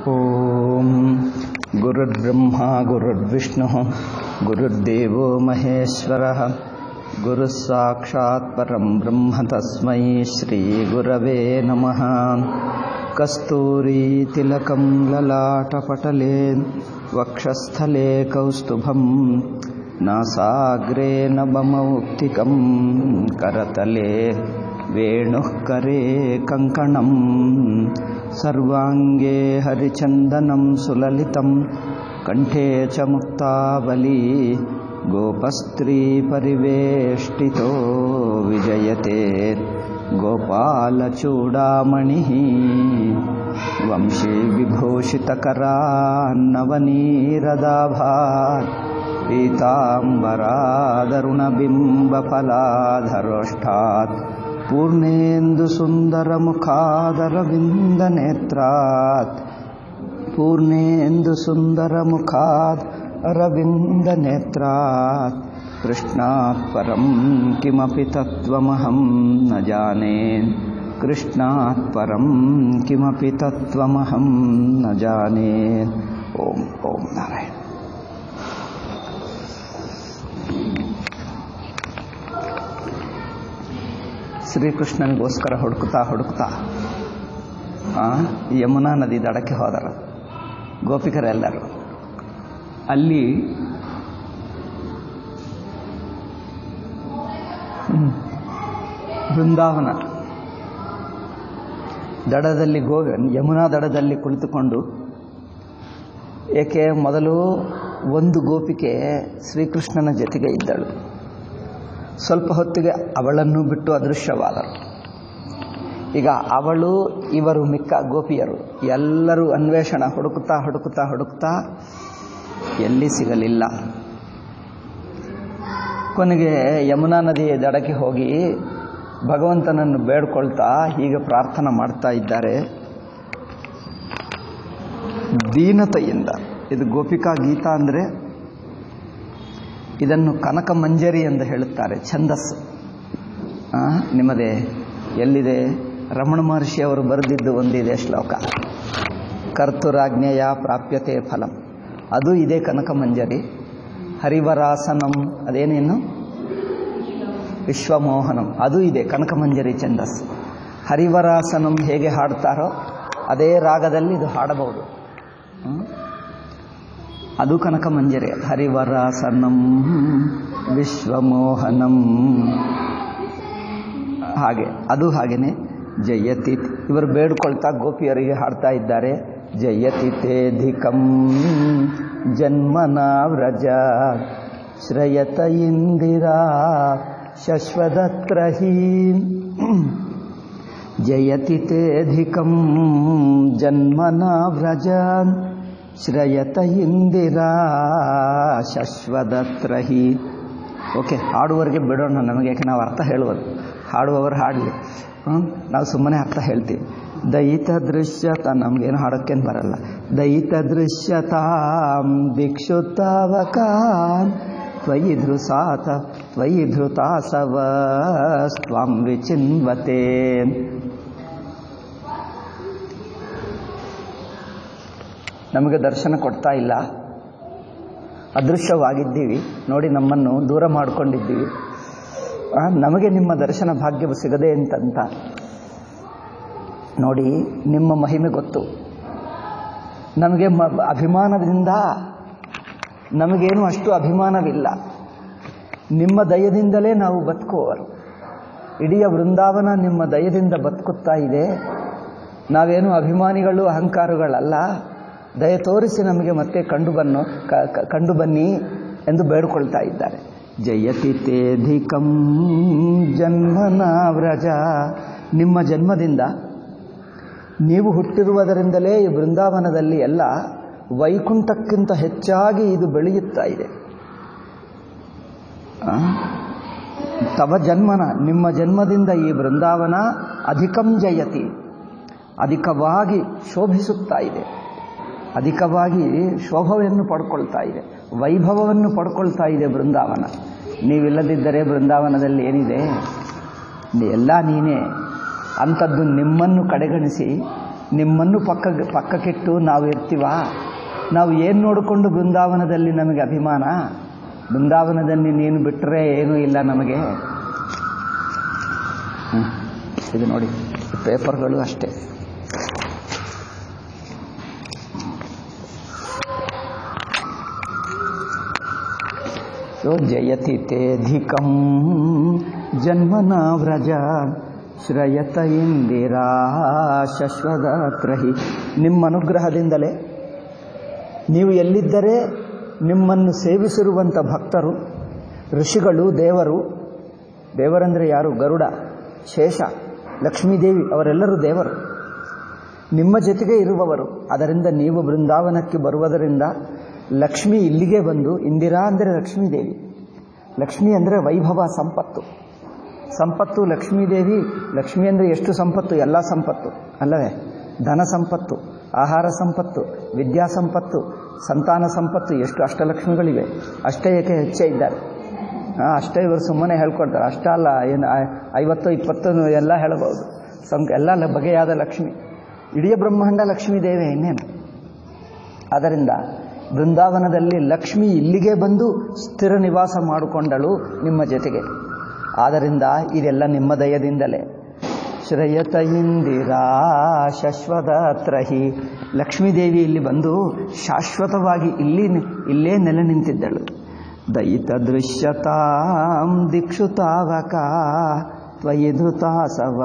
ॐ गुरुर्ब्रह्मा गुरुर्विष्णुः गुरुर्देवो महेश्वरः गुरुः साक्षात् परं ब्रह्म तस्मै श्रीगुरवे नमः कस्तूरीतिलकं ललाटपटले वक्षस्थले कौस्तुभं नासाग्रे नवमौक्तिकं करतले वेणुः करे कङ्कणम् सर्वाङ्गे हरिचन्दनं सुललितं कण्ठे च मुक्तावली गोपस्त्रीपरिवेष्टितो विजयते गोपालचूडामणिः वंशीविभूषितकरान्नवनीरदाभात् पीताम्बरादरुणबिम्बफलाधरोष्ठात् पूर्णेन्दुसुन्दरमुखादरविन्दनेत्रात् पूर्णेन्दुसुन्दरमुखाद् अरविन्दनेत्रात् कृष्णात् परं किमपि तत्त्वमहं न जाने कृष्णात् परं किमपि तत्त्वमहं न जाने ॐ ॐ नारायण ಶ್ರೀಕೃಷ್ಣನಿಗೋಸ್ಕರ ಹುಡುಕ್ತಾ ಹುಡುಕ್ತಾ ಯಮುನಾ ನದಿ ದಡಕ್ಕೆ ಹೋದರು ಗೋಪಿಕರೆಲ್ಲರು ಅಲ್ಲಿ ಬೃಂದಾವನ ದಡದಲ್ಲಿ ಗೋ ಯಮುನಾ ದಡದಲ್ಲಿ ಕುಳಿತುಕೊಂಡು ಏಕೆ ಮೊದಲು ಒಂದು ಗೋಪಿಕೆ ಶ್ರೀಕೃಷ್ಣನ ಜೊತೆಗೆ ಇದ್ದಳು ಸ್ವಲ್ಪ ಹೊತ್ತಿಗೆ ಅವಳನ್ನು ಬಿಟ್ಟು ಅದೃಶ್ಯವಾದರು ಈಗ ಅವಳು ಇವರು ಮಿಕ್ಕ ಗೋಪಿಯರು ಎಲ್ಲರೂ ಅನ್ವೇಷಣ ಹುಡುಕುತ್ತಾ ಹುಡುಕುತ್ತಾ ಹುಡುಕ್ತಾ ಎಲ್ಲಿ ಸಿಗಲಿಲ್ಲ ಕೊನೆಗೆ ಯಮುನಾ ನದಿಯ ದಡಕ್ಕೆ ಹೋಗಿ ಭಗವಂತನನ್ನು ಬೇಡ್ಕೊಳ್ತಾ ಹೀಗೆ ಪ್ರಾರ್ಥನೆ ಮಾಡ್ತಾ ಇದ್ದಾರೆ ದೀನತೆಯಿಂದ ಇದು ಗೋಪಿಕಾ ಗೀತಾ ಅಂದರೆ ಇದನ್ನು ಕನಕ ಮಂಜರಿ ಎಂದು ಹೇಳುತ್ತಾರೆ ಛಂದಸ್ಸು ನಿಮ್ಮದೇ ಎಲ್ಲಿದೆ ರಮಣ ಮಹರ್ಷಿ ಅವರು ಬರೆದಿದ್ದು ಒಂದಿದೆ ಶ್ಲೋಕ ಕರ್ತುರಾಜ್ಞೆಯ ಪ್ರಾಪ್ಯತೆ ಫಲಂ ಅದು ಇದೆ ಕನಕ ಮಂಜರಿ ಹರಿವರಾಸನಂ ಅದೇನೇನು ವಿಶ್ವಮೋಹನಂ ಅದು ಇದೆ ಕನಕ ಮಂಜರಿ ಛಂದಸ್ಸು ಹರಿವರಾಸನಂ ಹೇಗೆ ಹಾಡ್ತಾರೋ ಅದೇ ರಾಗದಲ್ಲಿ ಇದು ಹಾಡಬಹುದು ಅದು ಕನಕ ಮಂಜರಿ ಹರಿವರಾಸನಂ ವಿಶ್ವಮೋಹನಂ ಹಾಗೆ ಅದು ಹಾಗೇನೆ ಜಯತಿ ಇವರು ಬೇಡ್ಕೊಳ್ತಾ ಗೋಪಿಯರಿಗೆ ಹಾಡ್ತಾ ಇದ್ದಾರೆ ಜಯತಿ ತೇಧಿಕಂ ಜನ್ಮನ ವ್ರಜ ಶ್ರಯತ ಇಂದಿರಾ ಶಶ್ವದತ್ರಹೀ ಜಯತಿ ತೇಧಿಕಂ ಜನ್ಮನ ವ್ರಜ ಶ್ರಯತ ಇಂದಿರಾ ಶಶ್ವದತ್ರಹಿ ಓಕೆ ಹಾಡುವವರಿಗೆ ಬಿಡೋಣ ನಮಗೆ ಯಾಕೆ ನಾವು ಅರ್ಥ ಹೇಳುವುದು ಹಾಡುವವರು ಹಾಡಲಿ ನಾವು ಸುಮ್ಮನೆ ಅರ್ಥ ಹೇಳ್ತೀವಿ ದಯಿತ ದೃಶ್ಯತ ನಮಗೇನು ಹಾಡೋಕ್ಕೇನು ಬರಲ್ಲ ದಯಿತ ದೃಶ್ಯತಾಂ ಭಿಕ್ಷುತಾವಕಾನ್ ತ್ವಯಿ ಧೃಸಾತ ತ್ವಯಿ ಧೃತಾಸವ ಸ್ವಾಂ ವಿಚಿನ್ವತೆ ನಮಗೆ ದರ್ಶನ ಕೊಡ್ತಾ ಇಲ್ಲ ಅದೃಶ್ಯವಾಗಿದ್ದೀವಿ ನೋಡಿ ನಮ್ಮನ್ನು ದೂರ ಮಾಡಿಕೊಂಡಿದ್ದೀವಿ ನಮಗೆ ನಿಮ್ಮ ದರ್ಶನ ಭಾಗ್ಯವು ಸಿಗದೆ ಅಂತಂತ ನೋಡಿ ನಿಮ್ಮ ಮಹಿಮೆ ಗೊತ್ತು ನಮಗೆ ಮ ಅಭಿಮಾನದಿಂದ ನಮಗೇನು ಅಷ್ಟು ಅಭಿಮಾನವಿಲ್ಲ ನಿಮ್ಮ ದಯದಿಂದಲೇ ನಾವು ಬದುಕುವವರು ಇಡೀ ವೃಂದಾವನ ನಿಮ್ಮ ದಯದಿಂದ ಬದುಕುತ್ತಾ ಇದೆ ನಾವೇನು ಅಭಿಮಾನಿಗಳು ಅಹಂಕಾರಗಳಲ್ಲ ದಯ ತೋರಿಸಿ ನಮಗೆ ಮತ್ತೆ ಕಂಡು ಬನ್ನು ಕಂಡು ಬನ್ನಿ ಎಂದು ಬೇಡಿಕೊಳ್ತಾ ಇದ್ದಾರೆ ಜಯತಿ ತೇಧಿಕಂ ಜನ್ಮನ ವ್ರಜ ನಿಮ್ಮ ಜನ್ಮದಿಂದ ನೀವು ಹುಟ್ಟಿರುವುದರಿಂದಲೇ ಈ ಬೃಂದಾವನದಲ್ಲಿ ಎಲ್ಲ ವೈಕುಂಠಕ್ಕಿಂತ ಹೆಚ್ಚಾಗಿ ಇದು ಬೆಳೆಯುತ್ತಾ ಇದೆ ತವ ಜನ್ಮನ ನಿಮ್ಮ ಜನ್ಮದಿಂದ ಈ ಬೃಂದಾವನ ಅಧಿಕಂ ಜಯತಿ ಅಧಿಕವಾಗಿ ಶೋಭಿಸುತ್ತಾ ಇದೆ ಅಧಿಕವಾಗಿ ಶೋಭವನ್ನು ಪಡ್ಕೊಳ್ತಾ ಇದೆ ವೈಭವವನ್ನು ಪಡ್ಕೊಳ್ತಾ ಇದೆ ಬೃಂದಾವನ ನೀವಿಲ್ಲದಿದ್ದರೆ ಬೃಂದಾವನದಲ್ಲಿ ಏನಿದೆ ಎಲ್ಲ ನೀನೇ ಅಂಥದ್ದು ನಿಮ್ಮನ್ನು ಕಡೆಗಣಿಸಿ ನಿಮ್ಮನ್ನು ಪಕ್ಕ ಪಕ್ಕಕ್ಕಿಟ್ಟು ನಾವು ಇರ್ತೀವ ನಾವು ಏನು ನೋಡಿಕೊಂಡು ಬೃಂದಾವನದಲ್ಲಿ ನಮಗೆ ಅಭಿಮಾನ ಬೃಂದಾವನದಲ್ಲಿ ನೀನು ಬಿಟ್ಟರೆ ಏನೂ ಇಲ್ಲ ನಮಗೆ ಹ್ಮ್. ಇದು ನೋಡಿ ಪೇಪರ್ಗಳು ಅಷ್ಟೇ ಸೊ ಜಯತಿ ತೇಧಿಕಂ ಜನ್ಮನ ವ್ರಜ ಶ್ರಯತ ಇಂದಿರಾ ಶಶ್ವದತ್ರಹಿ ನಿಮ್ಮ ಅನುಗ್ರಹದಿಂದಲೇ ನೀವು ಎಲ್ಲಿದ್ದರೆ ನಿಮ್ಮನ್ನು ಸೇವಿಸಿರುವಂಥ ಭಕ್ತರು ಋಷಿಗಳು ದೇವರು ದೇವರಂದರೆ ಯಾರು ಗರುಡ ಶೇಷ ಲಕ್ಷ್ಮೀದೇವಿ ಅವರೆಲ್ಲರೂ ದೇವರು ನಿಮ್ಮ ಜೊತೆಗೆ ಇರುವವರು ಅದರಿಂದ ನೀವು ಬೃಂದಾವನಕ್ಕೆ ಬರುವುದರಿಂದ ಲಕ್ಷ್ಮಿ ಇಲ್ಲಿಗೆ ಬಂದು ಇಂದಿರಾ ಅಂದರೆ ಲಕ್ಷ್ಮೀದೇವಿ ಲಕ್ಷ್ಮಿ ಅಂದರೆ ವೈಭವ ಸಂಪತ್ತು ಸಂಪತ್ತು ಲಕ್ಷ್ಮೀದೇವಿ ಲಕ್ಷ್ಮಿ ಅಂದರೆ ಎಷ್ಟು ಸಂಪತ್ತು ಎಲ್ಲ ಸಂಪತ್ತು ಅಲ್ಲವೇ ಧನ ಸಂಪತ್ತು ಆಹಾರ ಸಂಪತ್ತು ವಿದ್ಯಾ ಸಂಪತ್ತು ಸಂತಾನ ಸಂಪತ್ತು ಎಷ್ಟು ಅಷ್ಟಲಕ್ಷ್ಮಿಗಳಿವೆ ಅಷ್ಟೇ ಏಕೆ ಹೆಚ್ಚೇ ಇದ್ದಾರೆ ಹಾಂ ಅಷ್ಟೇ ಇವರು ಸುಮ್ಮನೆ ಹೇಳ್ಕೊಡ್ತಾರೆ ಅಷ್ಟ ಅಲ್ಲ ಏನು ಐ- ಐವತ್ತು ಇಪ್ಪತ್ತು ಎಲ್ಲ ಹೇಳಬಹುದು ಸಂ ಎಲ್ಲ ಲ- ಬಗೆಯಾದ ಲಕ್ಷ್ಮಿ ಇಡೀ ಬ್ರಹ್ಮಾಂಡ ಲಕ್ಷ್ಮೀ ದೇವಿ ಇನ್ನೇನು ಆದ್ದರಿಂದ ಬೃಂದಾವನದಲ್ಲಿ ಲಕ್ಷ್ಮಿ ಇಲ್ಲಿಗೆ ಬಂದು ಸ್ಥಿರ ನಿವಾಸ ಮಾಡಿಕೊಂಡಳು ನಿಮ್ಮ ಜೊತೆಗೆ ಆದ್ದರಿಂದ ಇದೆಲ್ಲ ನಿಮ್ಮ ದಯದಿಂದಲೇ ಶ್ರಯತ ಇಂದಿರಾ ಶಶ್ವದತ್ರಹಿ ಲಕ್ಷ್ಮೀದೇವಿ ಇಲ್ಲಿ ಬಂದು ಶಾಶ್ವತವಾಗಿ ಇಲ್ಲಿ ಇಲ್ಲೇ ನೆಲೆ ನಿಂತಿದ್ದಳು ದಯಿತ ದೃಶ್ಯತಾಂ ದಿಕ್ಷುತಾವಕ ತ್ವಯಿ ಧೃತಾಸವ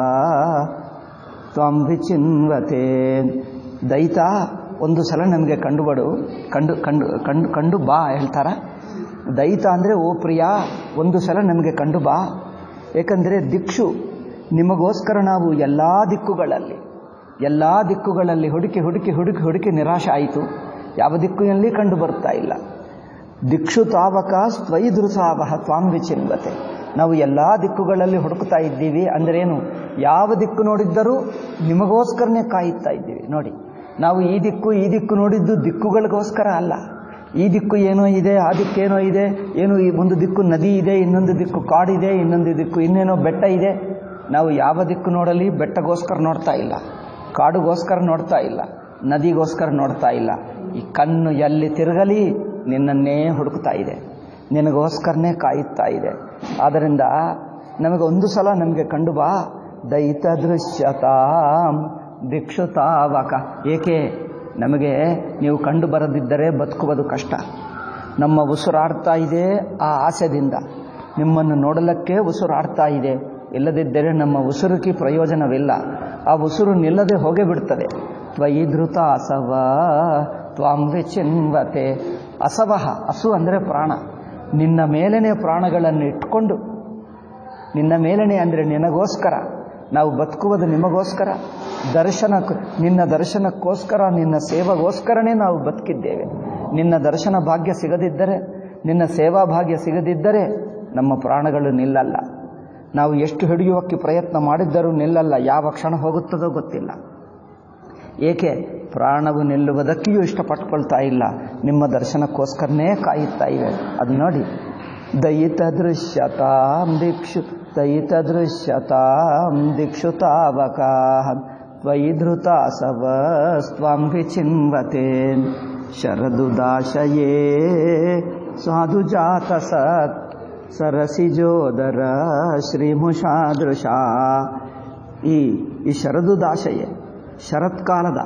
ತ್ವಂ ವಿಚಿನ್ವತೆ ದಯಿತ ಒಂದು ಸಲ ನಮಗೆ ಕಂಡುಬಡು ಕಂಡು ಕಂಡು ಕಂಡು ಕಂಡು ಬಾ ಹೇಳ್ತಾರ ದಯಿತ ಅಂದರೆ ಓ ಪ್ರಿಯ ಒಂದು ಸಲ ನಮಗೆ ಕಂಡು ಬಾ ಏಕೆಂದರೆ ದಿಕ್ಷು ನಿಮಗೋಸ್ಕರ ನಾವು ಎಲ್ಲ ದಿಕ್ಕುಗಳಲ್ಲಿ ಎಲ್ಲ ದಿಕ್ಕುಗಳಲ್ಲಿ ಹುಡುಕಿ ಹುಡುಕಿ ಹುಡುಕಿ ಹುಡುಕಿ ನಿರಾಶೆ ಆಯಿತು ಯಾವ ದಿಕ್ಕಿನಲ್ಲಿ ಕಂಡು ಬರ್ತಾ ಇಲ್ಲ ದಿಕ್ಷು ತಾವಕ ಸ್ವೈ ದೃಸಾವಹ ತ್ವಾಂ ವಿಚಿನ್ವತೆ ನಾವು ಎಲ್ಲ ದಿಕ್ಕುಗಳಲ್ಲಿ ಹುಡುಕ್ತಾ ಇದ್ದೀವಿ ಅಂದ್ರೇನು ಯಾವ ದಿಕ್ಕು ನೋಡಿದ್ದರೂ ನಿಮಗೋಸ್ಕರನೇ ಕಾಯುತ್ತಾ ಇದ್ದೀವಿ ನೋಡಿ ನಾವು ಈ ದಿಕ್ಕು ಈ ದಿಕ್ಕು ನೋಡಿದ್ದು ದಿಕ್ಕುಗಳಿಗೋಸ್ಕರ ಅಲ್ಲ ಈ ದಿಕ್ಕು ಏನೋ ಇದೆ ಆ ದಿಕ್ಕೇನೋ ಇದೆ ಏನು ಈ ಒಂದು ದಿಕ್ಕು ನದಿ ಇದೆ ಇನ್ನೊಂದು ದಿಕ್ಕು ಕಾಡಿದೆ ಇನ್ನೊಂದು ದಿಕ್ಕು ಇನ್ನೇನೋ ಬೆಟ್ಟ ಇದೆ ನಾವು ಯಾವ ದಿಕ್ಕು ನೋಡಲಿ ಬೆಟ್ಟಗೋಸ್ಕರ ನೋಡ್ತಾ ಇಲ್ಲ ಕಾಡುಗೋಸ್ಕರ ನೋಡ್ತಾ ಇಲ್ಲ ನದಿಗೋಸ್ಕರ ನೋಡ್ತಾ ಇಲ್ಲ ಈ ಕಣ್ಣು ಎಲ್ಲಿ ತಿರುಗಲಿ ನಿನ್ನನ್ನೇ ಹುಡುಕ್ತಾ ಇದೆ ನಿನಗೋಸ್ಕರನೇ ಕಾಯುತ್ತಾ ಇದೆ ಆದ್ದರಿಂದ ನಮಗೆ ಒಂದು ಸಲ ನಮಗೆ ಕಂಡು ಬಾ ದಯಿತ ದೃಶ್ಯತಾಂ ದಿಕ್ಷುತಾವಕ ಏಕೆ ನಮಗೆ ನೀವು ಕಂಡು ಬರದಿದ್ದರೆ ಬದುಕುವುದು ಕಷ್ಟ ನಮ್ಮ ಉಸಿರಾಡ್ತಾ ಇದೆ ಆ ಆಸೆದಿಂದ ನಿಮ್ಮನ್ನು ನೋಡಲಕ್ಕೆ ಉಸಿರಾಡ್ತಾ ಇದೆ ಇಲ್ಲದಿದ್ದರೆ ನಮ್ಮ ಉಸಿರುಕಿ ಪ್ರಯೋಜನವಿಲ್ಲ ಆ ಉಸಿರು ನಿಲ್ಲದೆ ಹೋಗೇ ಬಿಡ್ತದೆ ತ್ವಯಿ ಧೃತ ಅಸವ ತ್ವಾಂ ವಿಚಿನ್ವತೆ ಅಸವಹ ಹಸು ಅಂದರೆ ಪ್ರಾಣ ನಿನ್ನ ಮೇಲನೆ ಪ್ರಾಣಗಳನ್ನು ಇಟ್ಕೊಂಡು ನಿನ್ನ ಮೇಲನೆ ಅಂದರೆ ನಿನಗೋಸ್ಕರ ನಾವು ಬದುಕುವುದು ನಿಮಗೋಸ್ಕರ ದರ್ಶನ ನಿನ್ನ ದರ್ಶನಕ್ಕೋಸ್ಕರ ನಿನ್ನ ಸೇವೆಗೋಸ್ಕರನೇ ನಾವು ಬದುಕಿದ್ದೇವೆ ನಿನ್ನ ದರ್ಶನ ಭಾಗ್ಯ ಸಿಗದಿದ್ದರೆ ನಿನ್ನ ಸೇವಾ ಭಾಗ್ಯ ಸಿಗದಿದ್ದರೆ ನಮ್ಮ ಪ್ರಾಣಗಳು ನಿಲ್ಲಲ್ಲ ನಾವು ಎಷ್ಟು ಹಿಡಿಯುವಕ್ಕೆ ಪ್ರಯತ್ನ ಮಾಡಿದ್ದರೂ ನಿಲ್ಲಲ್ಲ ಯಾವ ಕ್ಷಣ ಹೋಗುತ್ತದೋ ಗೊತ್ತಿಲ್ಲ ಏಕೆ ಪ್ರಾಣವು ನಿಲ್ಲುವುದಕ್ಕೆಯೂ ಇಷ್ಟಪಟ್ಕೊಳ್ತಾ ಇಲ್ಲ ನಿಮ್ಮ ದರ್ಶನಕ್ಕೋಸ್ಕರನೇ ಕಾಯುತ್ತಾ ಇವೆ ಅದು ನೋಡಿ ದಯಿತ ದೃಶ್ಯತಾಂ ದಿಕ್ಷು ದಯಿತ ದೃಶ್ಯತಾಂ ದಿಕ್ಷುತಾವಕ ತ್ವಯಿ ಧೃತಾಸವಸ್ತ್ವಾಂ ವಿಚಿನ್ವತೆ ಶರದುದಾಶಯೇ ಸಾಧು ಜಾತ ಸತ್ ಸರಸಿಜೋದರ ಶ್ರೀಮುಷಾದೃಶ ಈ ಈ ಶರದುದಾಶಯೇ ಶರತ್ಕಾಲದ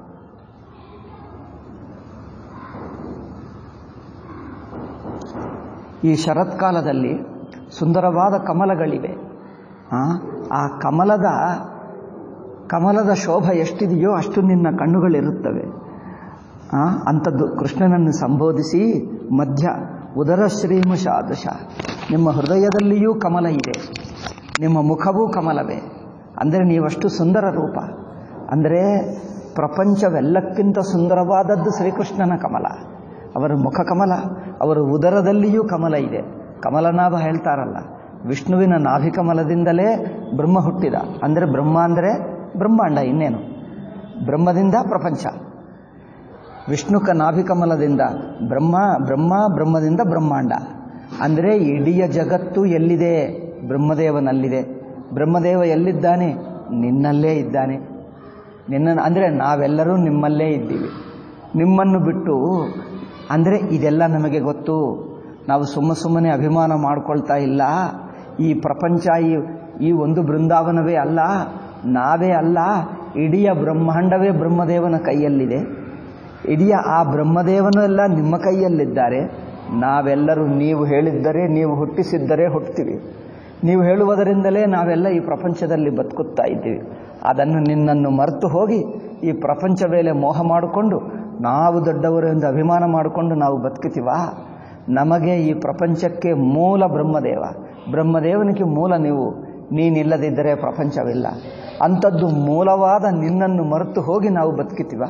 ಈ ಶರತ್ಕಾಲದಲ್ಲಿ ಸುಂದರವಾದ ಕಮಲಗಳಿವೆ ಆ, ಆ ಕಮಲದ ಕಮಲದ ಶೋಭ ಎಷ್ಟಿದೆಯೋ ಅಷ್ಟು ನಿನ್ನ ಕಣ್ಣುಗಳಿರುತ್ತವೆ ಆ, ಅಂಥದ್ದು ಕೃಷ್ಣನನ್ನು ಸಂಬೋಧಿಸಿ ಮಧ್ಯ ಉದರ ಶ್ರೀಮುಷಾದಶ ನಿಮ್ಮ ಹೃದಯದಲ್ಲಿಯೂ ಕಮಲ ಇದೆ ನಿಮ್ಮ ಮುಖವೂ ಕಮಲವೇ ಅಂದರೆ ನೀವಷ್ಟು ಸುಂದರ ರೂಪ ಅಂದರೆ ಪ್ರಪಂಚವೆಲ್ಲಕ್ಕಿಂತ ಸುಂದರವಾದದ್ದು ಶ್ರೀಕೃಷ್ಣನ ಕಮಲ ಅವರ ಮುಖ ಕಮಲ ಅವರ ಉದರದಲ್ಲಿಯೂ ಕಮಲ ಇದೆ ಕಮಲನಾಭ ಹೇಳ್ತಾರಲ್ಲ ವಿಷ್ಣುವಿನ ನಾಭಿಕಮಲದಿಂದಲೇ ಬ್ರಹ್ಮ ಹುಟ್ಟಿದ ಅಂದರೆ ಬ್ರಹ್ಮ ಅಂದರೆ ಬ್ರಹ್ಮಾಂಡ ಇನ್ನೇನು ಬ್ರಹ್ಮದಿಂದ ಪ್ರಪಂಚ ವಿಷ್ಣುಕ ನಾಭಿಕಮಲದಿಂದ ಬ್ರಹ್ಮ ಬ್ರಹ್ಮ ಬ್ರಹ್ಮದಿಂದ ಬ್ರಹ್ಮಾಂಡ ಅಂದರೆ ಇಡೀ ಜಗತ್ತು ಎಲ್ಲಿದೆ ಬ್ರಹ್ಮದೇವನಲ್ಲಿದೆ ಬ್ರಹ್ಮದೇವ ಎಲ್ಲಿದ್ದಾನೆ ನಿನ್ನಲ್ಲೇ ಇದ್ದಾನೆ ನಿನ್ನನ್ನು ಅಂದರೆ ನಾವೆಲ್ಲರೂ ನಿಮ್ಮಲ್ಲೇ ಇದ್ದೀವಿ ನಿಮ್ಮನ್ನು ಬಿಟ್ಟು ಅಂದರೆ ಇದೆಲ್ಲ ನಮಗೆ ಗೊತ್ತು ನಾವು ಸುಮ್ಮ ಸುಮ್ಮನೆ ಅಭಿಮಾನ ಮಾಡ್ಕೊಳ್ತಾ ಇಲ್ಲ ಈ ಪ್ರಪಂಚ ಈ ಈ ಒಂದು ಬೃಂದಾವನವೇ ಅಲ್ಲ ನಾವೇ ಅಲ್ಲ ಇಡೀ ಬ್ರಹ್ಮಾಂಡವೇ ಬ್ರಹ್ಮದೇವನ ಕೈಯಲ್ಲಿದೆ ಇಡೀ ಆ ಬ್ರಹ್ಮದೇವನೆಲ್ಲ ನಿಮ್ಮ ಕೈಯಲ್ಲಿದ್ದಾರೆ ನಾವೆಲ್ಲರೂ ನೀವು ಹೇಳಿದ್ದರೆ ನೀವು ಹುಟ್ಟಿಸಿದ್ದರೆ ಹುಟ್ಟುತ್ತೀವಿ ನೀವು ಹೇಳುವುದರಿಂದಲೇ ನಾವೆಲ್ಲ ಈ ಪ್ರಪಂಚದಲ್ಲಿ ಬದುಕುತ್ತಾ ಇದ್ದೀವಿ ಅದನ್ನು ನಿನ್ನನ್ನು ಮರೆತು ಹೋಗಿ ಈ ಪ್ರಪಂಚ ಮೇಲೆ ಮೋಹ ಮಾಡಿಕೊಂಡು ನಾವು ದೊಡ್ಡವರು ಎಂದು ಅಭಿಮಾನ ಮಾಡಿಕೊಂಡು ನಾವು ಬದುಕುತ್ತೀವಾ ನಮಗೆ ಈ ಪ್ರಪಂಚಕ್ಕೆ ಮೂಲ ಬ್ರಹ್ಮದೇವ ಬ್ರಹ್ಮದೇವನಿಗೆ ಮೂಲ ನೀವು ನೀನಿಲ್ಲದಿದ್ದರೆ ಪ್ರಪಂಚವಿಲ್ಲ ಅಂಥದ್ದು ಮೂಲವಾದ ನಿನ್ನನ್ನು ಮರೆತು ಹೋಗಿ ನಾವು ಬದುಕುತ್ತೀವ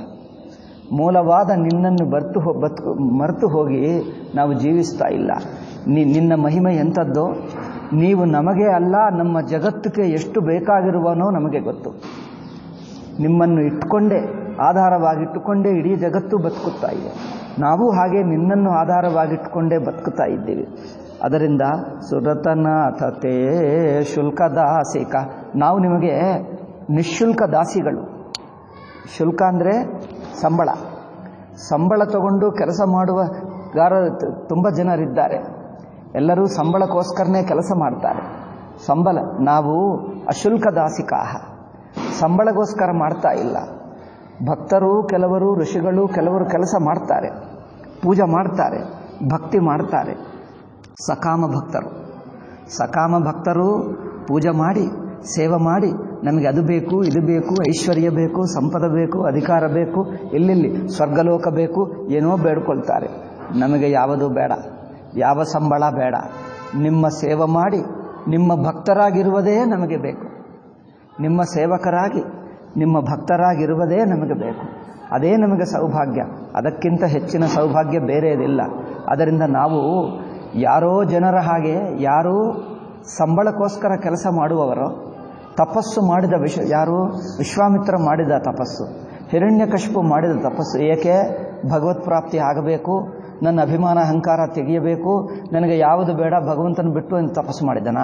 ಮೂಲವಾದ ನಿನ್ನನ್ನು ಬರ್ತು ಹೋ ಬದುಕು ಮರೆತು ಹೋಗಿ ನಾವು ಜೀವಿಸ್ತಾ ಇಲ್ಲ ನಿ ನಿನ್ನ ಮಹಿಮೆ ಎಂಥದ್ದು ನೀವು ನಮಗೆ ಅಲ್ಲ ನಮ್ಮ ಜಗತ್ತಿಗೆ ಎಷ್ಟು ಬೇಕಾಗಿರುವನೋ ನಮಗೆ ಗೊತ್ತು ನಿಮ್ಮನ್ನು ಇಟ್ಟುಕೊಂಡೇ ಆಧಾರವಾಗಿಟ್ಟುಕೊಂಡೇ ಇಡೀ ಜಗತ್ತು ಬದುಕುತ್ತಾ ಇದೆ ನಾವು ಹಾಗೆ ನಿನ್ನನ್ನು ಆಧಾರವಾಗಿಟ್ಟುಕೊಂಡೇ ಬದುಕುತ್ತಾ ಇದ್ದೀವಿ ಅದರಿಂದ ಸುರತನಾಥತೆ ಶುಲ್ಕ ದಾಸಿಕ ನಾವು ನಿಮಗೆ ನಿಶುಲ್ಕ ದಾಸಿಗಳು ಶುಲ್ಕ ಅಂದರೆ ಸಂಬಳ ಸಂಬಳ ತಗೊಂಡು ಕೆಲಸ ಮಾಡುವ ಗಾರ ತುಂಬ ಜನರಿದ್ದಾರೆ ಎಲ್ಲರೂ ಸಂಬಳಕ್ಕೋಸ್ಕರನೇ ಕೆಲಸ ಮಾಡ್ತಾರೆ ಸಂಬಳ ನಾವು ಅಶುಲ್ಕ ದಾಸಿಕಾಹ ಸಂಬಳಗೋಸ್ಕರ ಮಾಡ್ತಾ ಇಲ್ಲ ಭಕ್ತರು ಕೆಲವರು ಋಷಿಗಳು ಕೆಲವರು ಕೆಲಸ ಮಾಡ್ತಾರೆ ಪೂಜೆ ಮಾಡ್ತಾರೆ ಭಕ್ತಿ ಮಾಡ್ತಾರೆ ಸಕಾಮ ಭಕ್ತರು ಸಕಾಮ ಭಕ್ತರು ಪೂಜೆ ಮಾಡಿ ಸೇವೆ ಮಾಡಿ ನಮಗೆ ಅದು ಬೇಕು ಇದು ಬೇಕು ಐಶ್ವರ್ಯ ಬೇಕು ಸಂಪದ ಬೇಕು ಅಧಿಕಾರ ಬೇಕು ಎಲ್ಲೆಲ್ಲಿ ಸ್ವರ್ಗಲೋಕ ಬೇಕು ಏನೋ ಬೇಡ್ಕೊಳ್ತಾರೆ ನಮಗೆ ಯಾವುದೂ ಬೇಡ ಯಾವ ಸಂಬಳ ಬೇಡ ನಿಮ್ಮ ಸೇವೆ ಮಾಡಿ ನಿಮ್ಮ ಭಕ್ತರಾಗಿರುವುದೇ ನಮಗೆ ಬೇಕು ನಿಮ್ಮ ಸೇವಕರಾಗಿ ನಿಮ್ಮ ಭಕ್ತರಾಗಿರುವುದೇ ನಮಗೆ ಬೇಕು ಅದೇ ನಮಗೆ ಸೌಭಾಗ್ಯ ಅದಕ್ಕಿಂತ ಹೆಚ್ಚಿನ ಸೌಭಾಗ್ಯ ಬೇರೆಯದಿಲ್ಲ ಅದರಿಂದ ನಾವು ಯಾರೋ ಜನರ ಹಾಗೆ ಯಾರೂ ಸಂಬಳಕ್ಕೋಸ್ಕರ ಕೆಲಸ ಮಾಡುವವರು ತಪಸ್ಸು ಮಾಡಿದ ವಿಶ್ವ ಯಾರು ವಿಶ್ವಾಮಿತ್ರ ಮಾಡಿದ ತಪಸ್ಸು ಹಿರಣ್ಯಕಶಿಪು ಮಾಡಿದ ತಪಸ್ಸು ಏಕೆ ಭಗವತ್ ಪ್ರಾಪ್ತಿ ಆಗಬೇಕು ನನ್ನ ಅಭಿಮಾನ ಅಹಂಕಾರ ತೆಗೆಯಬೇಕು ನನಗೆ ಯಾವುದು ಬೇಡ ಭಗವಂತನ ಬಿಟ್ಟು ಅಂತ ತಪಸ್ಸು ಮಾಡಿದನಾ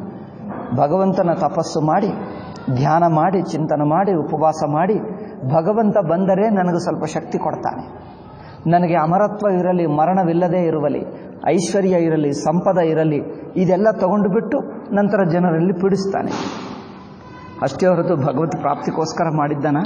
ಭಗವಂತನ ತಪಸ್ಸು ಮಾಡಿ ಧ್ಯಾನ ಮಾಡಿ ಚಿಂತನೆ ಮಾಡಿ ಉಪವಾಸ ಮಾಡಿ ಭಗವಂತ ಬಂದರೆ ನನಗೆ ಸ್ವಲ್ಪ ಶಕ್ತಿ ಕೊಡ್ತಾನೆ ನನಗೆ ಅಮರತ್ವ ಇರಲಿ ಮರಣವಿಲ್ಲದೆ ಇರುವಲಿ ಐಶ್ವರ್ಯ ಇರಲಿ ಸಂಪದ ಇರಲಿ ಇದೆಲ್ಲ ತಗೊಂಡು ಬಿಟ್ಟು ನಂತರ ಜನರಲ್ಲಿ ಪೀಡಿಸ್ತಾನೆ ಅಷ್ಟೇ ಹೊರತು ಭಗವತ್ ಪ್ರಾಪ್ತಿಗೋಸ್ಕರ ಮಾಡಿದ್ದಾನ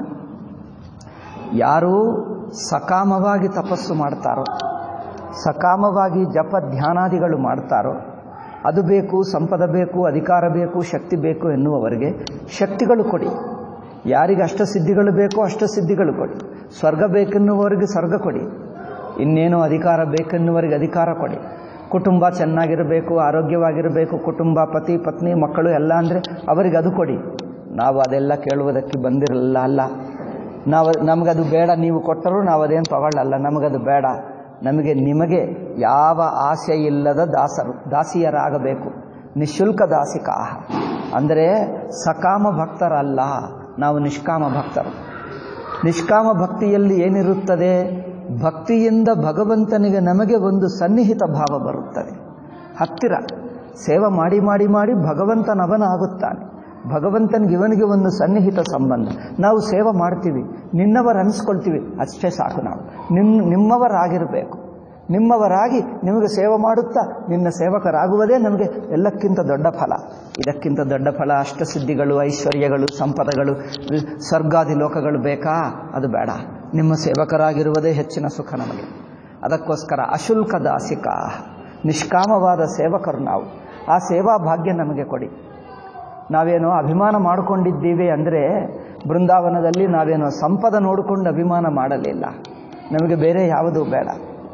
ಯಾರು ಸಕಾಮವಾಗಿ ತಪಸ್ಸು ಮಾಡ್ತಾರೋ ಸಕಾಮವಾಗಿ ಜಪ ಧ್ಯಾನಾದಿಗಳು ಮಾಡ್ತಾರೋ ಅದು ಬೇಕು ಸಂಪದ ಬೇಕು ಅಧಿಕಾರ ಬೇಕು ಶಕ್ತಿ ಬೇಕು ಎನ್ನುವವರಿಗೆ ಶಕ್ತಿಗಳು ಕೊಡಿ ಯಾರಿಗೆ ಅಷ್ಟಸಿದ್ಧಿಗಳು ಬೇಕೋ ಅಷ್ಟಸಿದ್ಧಿಗಳು ಕೊಡಿ ಸ್ವರ್ಗ ಬೇಕೆನ್ನುವವರಿಗೆ ಸ್ವರ್ಗ ಕೊಡಿ ಇನ್ನೇನು ಅಧಿಕಾರ ಬೇಕೆನ್ನುವರಿಗೆ ಅಧಿಕಾರ ಕೊಡಿ ಕುಟುಂಬ ಚೆನ್ನಾಗಿರಬೇಕು ಆರೋಗ್ಯವಾಗಿರಬೇಕು ಕುಟುಂಬ ಪತಿ ಪತ್ನಿ ಮಕ್ಕಳು ಎಲ್ಲ ಅಂದರೆ ಅವರಿಗೆ ಅದು ಕೊಡಿ ನಾವು ಅದೆಲ್ಲ ಕೇಳುವುದಕ್ಕೆ ಬಂದಿರಲಿಲ್ಲ ಅಲ್ಲ ನಾವು ನಮಗದು ಬೇಡ ನೀವು ಕೊಟ್ಟರೂ ನಾವು ಅದೇನು ತಗೊಳ್ಳಲ್ಲ ನಮಗದು ಬೇಡ ನಮಗೆ ನಿಮಗೆ ಯಾವ ಆಸೆ ಇಲ್ಲದ ದಾಸರು ದಾಸಿಯರಾಗಬೇಕು ನಿಶುಲ್ಕ ದಾಸಿಕಾಹ ಅಂದರೆ ಸಕಾಮ ಭಕ್ತರಲ್ಲ ನಾವು ನಿಷ್ಕಾಮ ಭಕ್ತರು ನಿಷ್ಕಾಮ ಭಕ್ತಿಯಲ್ಲಿ ಏನಿರುತ್ತದೆ ಭಕ್ತಿಯಿಂದ ಭಗವಂತನಿಗೆ ನಮಗೆ ಒಂದು ಸನ್ನಿಹಿತ ಭಾವ ಬರುತ್ತದೆ ಹತ್ತಿರ ಸೇವೆ ಮಾಡಿ ಮಾಡಿ ಮಾಡಿ ಭಗವಂತನವನಾಗುತ್ತಾನೆ ಭಗವಂತನಿಗೆ ಇವನಿಗೆ ಒಂದು ಸನ್ನಿಹಿತ ಸಂಬಂಧ ನಾವು ಸೇವೆ ಮಾಡ್ತೀವಿ ನಿನ್ನವರು ಅನಿಸ್ಕೊಳ್ತೀವಿ ಅಷ್ಟೇ ಸಾಕು ನಾವು ನಿನ್ನ ನಿಮ್ಮವರಾಗಿರಬೇಕು ನಿಮ್ಮವರಾಗಿ ನಿಮಗೆ ಸೇವೆ ಮಾಡುತ್ತಾ ನಿನ್ನ ಸೇವಕರಾಗುವುದೇ ನಮಗೆ ಎಲ್ಲಕ್ಕಿಂತ ದೊಡ್ಡ ಫಲ ಇದಕ್ಕಿಂತ ದೊಡ್ಡ ಫಲ ಅಷ್ಟಸಿದ್ಧಿಗಳು ಐಶ್ವರ್ಯಗಳು ಸಂಪದಗಳು ಸ್ವರ್ಗಾದಿ ಲೋಕಗಳು ಬೇಕಾ ಅದು ಬೇಡ ನಿಮ್ಮ ಸೇವಕರಾಗಿರುವುದೇ ಹೆಚ್ಚಿನ ಸುಖ ನಮಗೆ ಅದಕ್ಕೋಸ್ಕರ ಅಶುಲ್ಕ ದಾಸಿಕ ನಿಷ್ಕಾಮವಾದ ಸೇವಕರು ನಾವು ಆ ಸೇವಾ ಭಾಗ್ಯ ನಮಗೆ ಕೊಡಿ ನಾವೇನೋ ಅಭಿಮಾನ ಮಾಡಿಕೊಂಡಿದ್ದೀವಿ ಅಂದರೆ ಬೃಂದಾವನದಲ್ಲಿ ನಾವೇನೋ ಸಂಪದ ನೋಡಿಕೊಂಡು ಅಭಿಮಾನ ಮಾಡಲಿಲ್ಲ ನಮಗೆ ಬೇರೆ ಯಾವುದೂ ಬೇಡ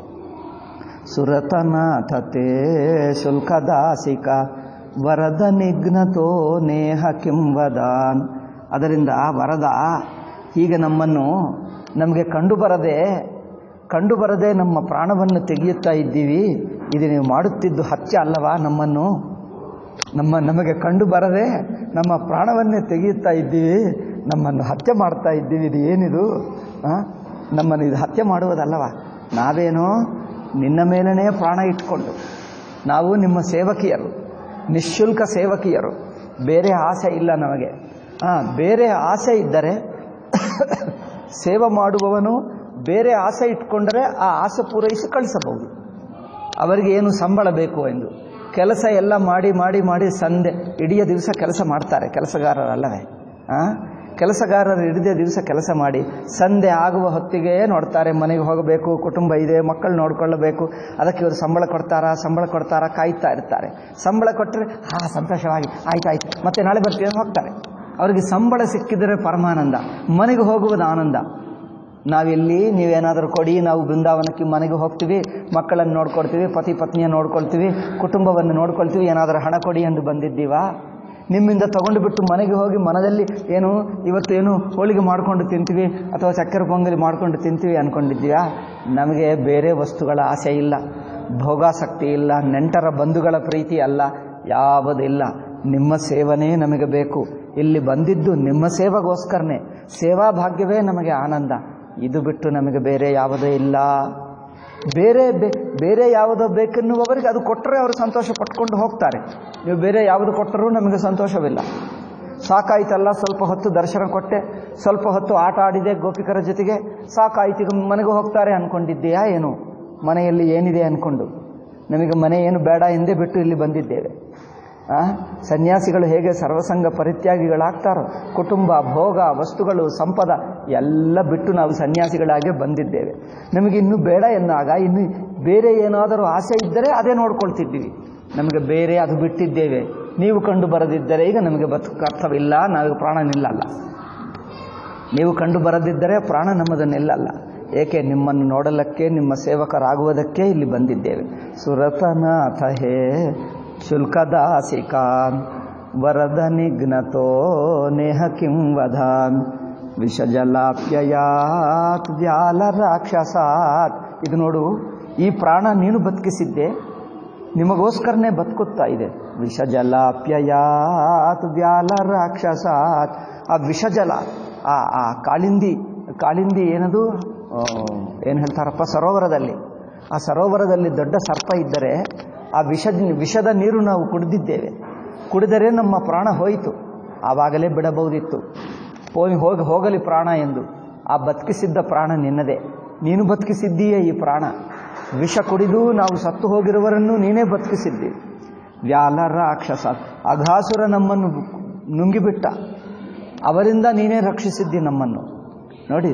ಸುರತನಾಥತೆ ಶುಲ್ಕದಾಸಿಕ ವರದ ನಿಘ್ನತೋ ನೇಹ ಕಿಂವದಾನ್ ಅದರಿಂದ ವರದ ಹೀಗೆ ನಮ್ಮನ್ನು ನಮಗೆ ಕಂಡು ಬರದೆ ಕಂಡು ಬರದೆ ನಮ್ಮ ಪ್ರಾಣವನ್ನು ತೆಗೆಯುತ್ತಾ ಇದ್ದೀವಿ ಇದು ನೀವು ಮಾಡುತ್ತಿದ್ದು ಹತ್ಯೆ ಅಲ್ಲವಾ ನಮ್ಮನ್ನು ನಮ್ಮ ನಮಗೆ ಕಂಡು ಬರದೆ ನಮ್ಮ ಪ್ರಾಣವನ್ನೇ ತೆಗೆಯುತ್ತಾ ಇದ್ದೀವಿ ನಮ್ಮನ್ನು ಹತ್ಯೆ ಮಾಡ್ತಾ ಇದ್ದೀವಿ ಇದು ಏನಿದು ಆ? ನಮ್ಮನ್ನು ಇದು ಹತ್ಯೆ ಮಾಡುವುದಲ್ಲವ ನಾವೇನೋ ನಿನ್ನ ಮೇಲೇ ಪ್ರಾಣ ಇಟ್ಕೊಂಡು ನಾವು ನಿಮ್ಮ ಸೇವಕಿಯರು ನಿಶುಲ್ಕ ಸೇವಕಿಯರು ಬೇರೆ ಆಸೆ ಇಲ್ಲ ನಮಗೆ ಹಾಂ ಬೇರೆ ಆಸೆ ಇದ್ದರೆ ಸೇವೆ ಮಾಡುವವನು ಬೇರೆ ಆಸೆ ಇಟ್ಕೊಂಡರೆ ಆ ಆಸೆ ಪೂರೈಸಿ ಕಳಿಸಬಹುದು ಅವರಿಗೆ ಏನು ಸಂಬಳ ಬೇಕು ಎಂದು ಕೆಲಸ ಎಲ್ಲ ಮಾಡಿ ಮಾಡಿ ಮಾಡಿ ಸಂಧೆ ಇಡೀ ದಿವಸ ಕೆಲಸ ಮಾಡ್ತಾರೆ ಕೆಲಸಗಾರರಲ್ಲವೇ ಆ ಕೆಲಸಗಾರರು ಇಡೀ ದಿವಸ ಕೆಲಸ ಮಾಡಿ ಸಂಧೆ ಆಗುವ ಹೊತ್ತಿಗೆ ನೋಡ್ತಾರೆ ಮನೆಗೆ ಹೋಗಬೇಕು ಕುಟುಂಬ ಇದೆ ಮಕ್ಕಳು ನೋಡ್ಕೊಳ್ಳಬೇಕು ಅದಕ್ಕೆ ಇವರು ಸಂಬಳ ಕೊಡ್ತಾರಾ ಸಂಬಳ ಕೊಡ್ತಾರಾ ಕಾಯ್ತಾ ಇರ್ತಾರೆ ಸಂಬಳ ಕೊಟ್ಟರೆ ಹಾ ಸಂತೋಷವಾಗಿ ಆಯ್ತು ಆಯ್ತು ಮತ್ತೆ ನಾಳೆ ಬರ್ತೀವಿ ಅಂತ ಹೋಗ್ತಾರೆ ಅವರಿಗೆ ಸಂಬಳ ಸಿಕ್ಕಿದರೆ ಪರಮಾನಂದ ಮನೆಗೆ ಹೋಗುವುದು ಆನಂದ ನಾವಿಲ್ಲಿ ನೀವೇನಾದರೂ ಕೊಡಿ ನಾವು ಬೃಂದಾವನಕ್ಕೆ ಮನೆಗೆ ಹೋಗ್ತೀವಿ ಮಕ್ಕಳನ್ನು ನೋಡ್ಕೊಳ್ತೀವಿ ಪತಿ ಪತ್ನಿಯನ್ನು ನೋಡ್ಕೊಳ್ತೀವಿ ಕುಟುಂಬವನ್ನು ನೋಡ್ಕೊಳ್ತೀವಿ ಏನಾದರೂ ಹಣ ಕೊಡಿ ಎಂದು ಬಂದಿದ್ದೀವಾ ನಿಮ್ಮಿಂದ ತಗೊಂಡು ಬಿಟ್ಟು ಮನೆಗೆ ಹೋಗಿ ಮನದಲ್ಲಿ ಏನು ಇವತ್ತು ಏನು ಹೋಳಿಗೆ ಮಾಡ್ಕೊಂಡು ತಿಂತೀವಿ ಅಥವಾ ಚಕ್ಕೆರೆ ಪೊಂಗಲಿ ಮಾಡ್ಕೊಂಡು ತಿಂತೀವಿ ಅಂದ್ಕೊಂಡಿದ್ದೀಯಾ ನಮಗೆ ಬೇರೆ ವಸ್ತುಗಳ ಆಸೆ ಇಲ್ಲ ಭೋಗಾಸಕ್ತಿ ಇಲ್ಲ ನೆಂಟರ ಬಂಧುಗಳ ಪ್ರೀತಿ ಅಲ್ಲ ಯಾವುದಿಲ್ಲ ನಿಮ್ಮ ಸೇವನೆ ನಮಗೆ ಬೇಕು ಇಲ್ಲಿ ಬಂದಿದ್ದು ನಿಮ್ಮ ಸೇವೆಗೋಸ್ಕರನೇ ಸೇವಾ ಭಾಗ್ಯವೇ ನಮಗೆ ಆನಂದ ಇದು ಬಿಟ್ಟು ನಮಗೆ ಬೇರೆ ಯಾವುದೇ ಇಲ್ಲ ಬೇರೆ ಬೇ- ಬೇರೆ ಯಾವುದೋ ಬೇಕೆನ್ನುವವರಿಗೆ ಅದು ಕೊಟ್ಟರೆ ಅವರು ಸಂತೋಷ ಪಟ್ಕೊಂಡು ಹೋಗ್ತಾರೆ ನೀವು ಬೇರೆ ಯಾವುದು ಕೊಟ್ಟರೂ ನಮಗೆ ಸಂತೋಷವಿಲ್ಲ ಸಾಕಾಯ್ತಲ್ಲ ಸ್ವಲ್ಪ ಹೊತ್ತು ದರ್ಶನ ಕೊಟ್ಟೆ ಸ್ವಲ್ಪ ಹೊತ್ತು ಆಟ ಆಡಿದೆ ಗೋಪಿಕರ ಜೊತೆಗೆ ಸಾಕಾಯ್ತು ಈಗ ಮನೆಗೆ ಹೋಗ್ತಾರೆ ಅಂದ್ಕೊಂಡಿದ್ದೀಯಾ ಏನು ಮನೆಯಲ್ಲಿ ಏನಿದೆ ಅಂದ್ಕೊಂಡು ನಮಗೆ ಮನೆ ಏನು ಬೇಡ ಎಂದೇ ಬಿಟ್ಟು ಇಲ್ಲಿ ಬಂದಿದ್ದೇವೆ ಆ? ಸನ್ಯಾಸಿಗಳು ಹೇಗೆ ಸರ್ವಸಂಗ ಪರಿತ್ಯಾಗಿಗಳಾಗ್ತಾರೋ ಕುಟುಂಬ ಭೋಗ ವಸ್ತುಗಳು ಸಂಪದ ಎಲ್ಲ ಬಿಟ್ಟು ನಾವು ಸನ್ಯಾಸಿಗಳಾಗೆ ಬಂದಿದ್ದೇವೆ ನಮಗೆ ಇನ್ನು ಬೇಡ ಎನ್ನಾಗ ಇನ್ನು ಬೇರೆ ಏನಾದರೂ ಆಸೆ ಇದ್ದರೆ ಅದೇ ನೋಡ್ಕೊಳ್ತಿದ್ದೀವಿ ನಮಗೆ ಬೇರೆ ಅದು ಬಿಟ್ಟಿದ್ದೇವೆ ನೀವು ಕಂಡು ಬರದಿದ್ದರೆ ಈಗ ನಮಗೆ ಬದುಕು ಅರ್ಥವಿಲ್ಲ ನಾವು ಪ್ರಾಣ ನಿಲ್ಲಲ್ಲ ನೀವು ಕಂಡು ಬರದಿದ್ದರೆ ಪ್ರಾಣ ನಮ್ಮದು ನಿಲ್ಲಲ್ಲ ಏಕೆ ನಿಮ್ಮನ್ನು ನೋಡಲಕ್ಕೆ ನಿಮ್ಮ ಸೇವಕರಾಗುವುದಕ್ಕೆ ಇಲ್ಲಿ ಬಂದಿದ್ದೇವೆ ಸುರತನಾಥ ಹೇ ಶುಲ್ಕದಾಸಿಕಾನ್ ವರದ ನಿಘ್ನತೋ ನೇಹ ಕಿಂ ವಧಾನ್ ವಿಷಜಲಾಪ್ಯಯಾತ್ ವ್ಯಾಲ ರಾಕ್ಷಸಾತ್ ಇದು ನೋಡು ಈ ಪ್ರಾಣ ನೀನು ಬದುಕಿಸಿದ್ದೆ ನಿಮಗೋಸ್ಕರನೇ ಬದುಕುತ್ತಾ ಇದೆ ವಿಷಜಲಾಪ್ಯಯಾತ್ ವ್ಯಾಲ ರಾಕ್ಷಸಾತ್ ಆ ವಿಷಜಲ ಆ ಆ ಕಾಳಿಂದಿ ಕಾಳಿಂದಿ ಏನದು ಏನು ಹೇಳ್ತಾರಪ್ಪ ಸರೋವರದಲ್ಲಿ ಆ ಸರೋವರದಲ್ಲಿ ದೊಡ್ಡ ಸರ್ಪ ಇದ್ದರೆ ಆ ವಿಷ ವಿಷದ ನೀರು ನಾವು ಕುಡಿದಿದ್ದೇವೆ ಕುಡಿದರೆ ನಮ್ಮ ಪ್ರಾಣ ಹೋಯಿತು ಆವಾಗಲೇ ಬಿಡಬಹುದಿತ್ತು ಹೋಗಿ ಹೋಗಿ ಹೋಗಲಿ ಪ್ರಾಣ ಎಂದು ಆ ಬದುಕಿಸಿದ್ದ ಪ್ರಾಣ ನಿನ್ನದೇ ನೀನು ಬದುಕಿಸಿದ್ದೀಯೇ ಈ ಪ್ರಾಣ ವಿಷ ಕುಡಿದು ನಾವು ಸತ್ತು ಹೋಗಿರುವರನ್ನು ನೀನೇ ಬದುಕಿಸಿದ್ದಿ ವ್ಯಾಲ ರಾಕ್ಷಸ ಅಘಾಸುರ ನಮ್ಮನ್ನು ನುಂಗಿಬಿಟ್ಟ ಅವರಿಂದ ನೀನೇ ರಕ್ಷಿಸಿದ್ದಿ ನಮ್ಮನ್ನು ನೋಡಿ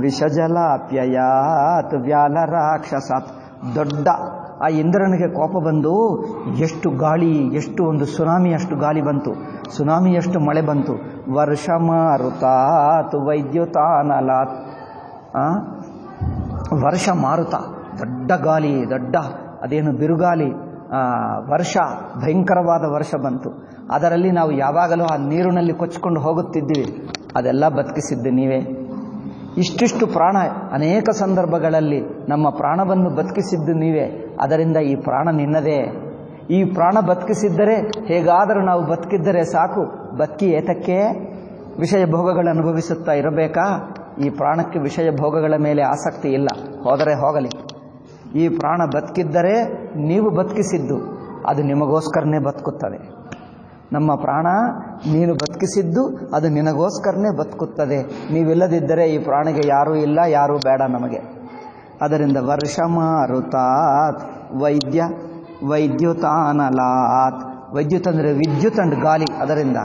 ವಿಷಜಲಾಪ್ಯಯಾತ್ ವ್ಯಾಲ ರಾಕ್ಷಸಾತ್ ದೊಡ್ಡ ಆ ಇಂದ್ರನಿಗೆ ಕೋಪ ಬಂದು ಎಷ್ಟು ಗಾಳಿ ಎಷ್ಟು ಒಂದು ಸುನಾಮಿಯಷ್ಟು ಗಾಳಿ ಬಂತು ಸುನಾಮಿಯಷ್ಟು ಮಳೆ ಬಂತು ವರ್ಷ ಮಾರುತಾತ್ ವೈದ್ಯುತಾನಲಾತ್ ಆ? ವರ್ಷ ಮಾರುತ ದೊಡ್ಡ ಗಾಳಿ ದೊಡ್ಡ ಅದೇನು ಬಿರುಗಾಲಿ ಆ, ವರ್ಷ ಭಯಂಕರವಾದ ವರ್ಷ ಬಂತು ಅದರಲ್ಲಿ ನಾವು ಯಾವಾಗಲೂ ಆ ನೀರಿನಲ್ಲಿ ಕೊಚ್ಚಿಕೊಂಡು ಹೋಗುತ್ತಿದ್ದೀವಿ ಅದೆಲ್ಲ ಬದುಕಿಸಿದ್ದು ನೀವೇ ಇಷ್ಟಿಷ್ಟು ಪ್ರಾಣ ಅನೇಕ ಸಂದರ್ಭಗಳಲ್ಲಿ ನಮ್ಮ ಪ್ರಾಣವನ್ನು ಬದುಕಿಸಿದ್ದು ನೀವೇ ಅದರಿಂದ ಈ ಪ್ರಾಣ ನಿನ್ನದೇ ಈ ಪ್ರಾಣ ಬದುಕಿಸಿದ್ದರೆ ಹೇಗಾದರೂ ನಾವು ಬದುಕಿದ್ದರೆ ಸಾಕು ಬದುಕಿ ಏತಕ್ಕೆ ವಿಷಯ ಭೋಗಗಳು ಅನುಭವಿಸುತ್ತಾ ಇರಬೇಕಾ ಈ ಪ್ರಾಣಕ್ಕೆ ವಿಷಯ ಭೋಗಗಳ ಮೇಲೆ ಆಸಕ್ತಿ ಇಲ್ಲ ಹೋದರೆ ಹೋಗಲಿ ಈ ಪ್ರಾಣ ಬದುಕಿದ್ದರೆ ನೀವು ಬದುಕಿಸಿದ್ದು ಅದು ನಿಮಗೋಸ್ಕರನೇ ಬದುಕುತ್ತದೆ ನಮ್ಮ ಪ್ರಾಣ ನೀನು ಬದುಕಿಸಿದ್ದು ಅದು ನಿನಗೋಸ್ಕರನೇ ಬದುಕುತ್ತದೆ ನೀವಿಲ್ಲದಿದ್ದರೆ ಈ ಪ್ರಾಣಿಗೆ ಯಾರೂ ಇಲ್ಲ ಯಾರೂ ಬೇಡ ನಮಗೆ ಅದರಿಂದ ವರ್ಷ ಮಾರುತಾತ್ ವೈದ್ಯ ವೈದ್ಯುತಾನಲಾತ್ ವಿದ್ಯುತ್ ಅಂದರೆ ವಿದ್ಯುತ್ ಅಂಡ್ ಗಾಲಿ ಅದರಿಂದ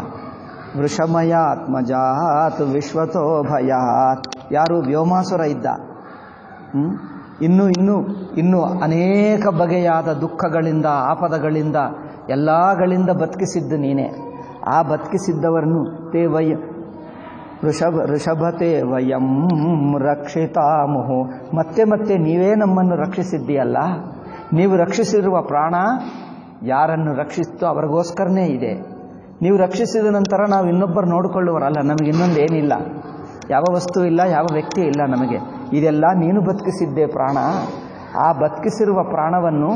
ವೃಷಮಯಾತ್ಮಜಾತ್ ವಿಶ್ವತೋ ಭಯಾತ್ ಯಾರು ವ್ಯೋಮಾಸುರ ಇದ್ದ ಹ್ಮ್? ಇನ್ನು ಇನ್ನು ಇನ್ನು ಅನೇಕ ಬಗೆಯಾದ ದುಃಖಗಳಿಂದ ಆಪದಗಳಿಂದ ಎಲ್ಲಗಳಿಂದ ಬದುಕಿಸಿದ್ದು ನೀನೇ ಆ ಬದುಕಿಸಿದ್ದವರನ್ನು ತೇ ವಯ ಋಷಭ ಋಷಭತೆ ವಯಂ ರಕ್ಷಿತಾಮುಹು ಮತ್ತೆ ಮತ್ತೆ ನೀವೇ ನಮ್ಮನ್ನು ರಕ್ಷಿಸಿದ್ದೀಯಲ್ಲ ನೀವು ರಕ್ಷಿಸಿರುವ ಪ್ರಾಣ ಯಾರನ್ನು ರಕ್ಷಿಸ್ತೋ ಅವರಿಗೋಸ್ಕರನೇ ಇದೆ ನೀವು ರಕ್ಷಿಸಿದ ನಂತರ ನಾವು ಇನ್ನೊಬ್ಬರು ನೋಡಿಕೊಳ್ಳುವರಲ್ಲ ನಮಗೆ ಇನ್ನೊಂದು ಏನಿಲ್ಲ ಯಾವ ವಸ್ತು ಇಲ್ಲ ಯಾವ ವ್ಯಕ್ತಿ ಇಲ್ಲ ನಮಗೆ ಇದೆಲ್ಲ ನೀನು ಬದುಕಿಸಿದ್ದೆ ಪ್ರಾಣ ಆ ಬದುಕಿಸಿರುವ ಪ್ರಾಣವನ್ನು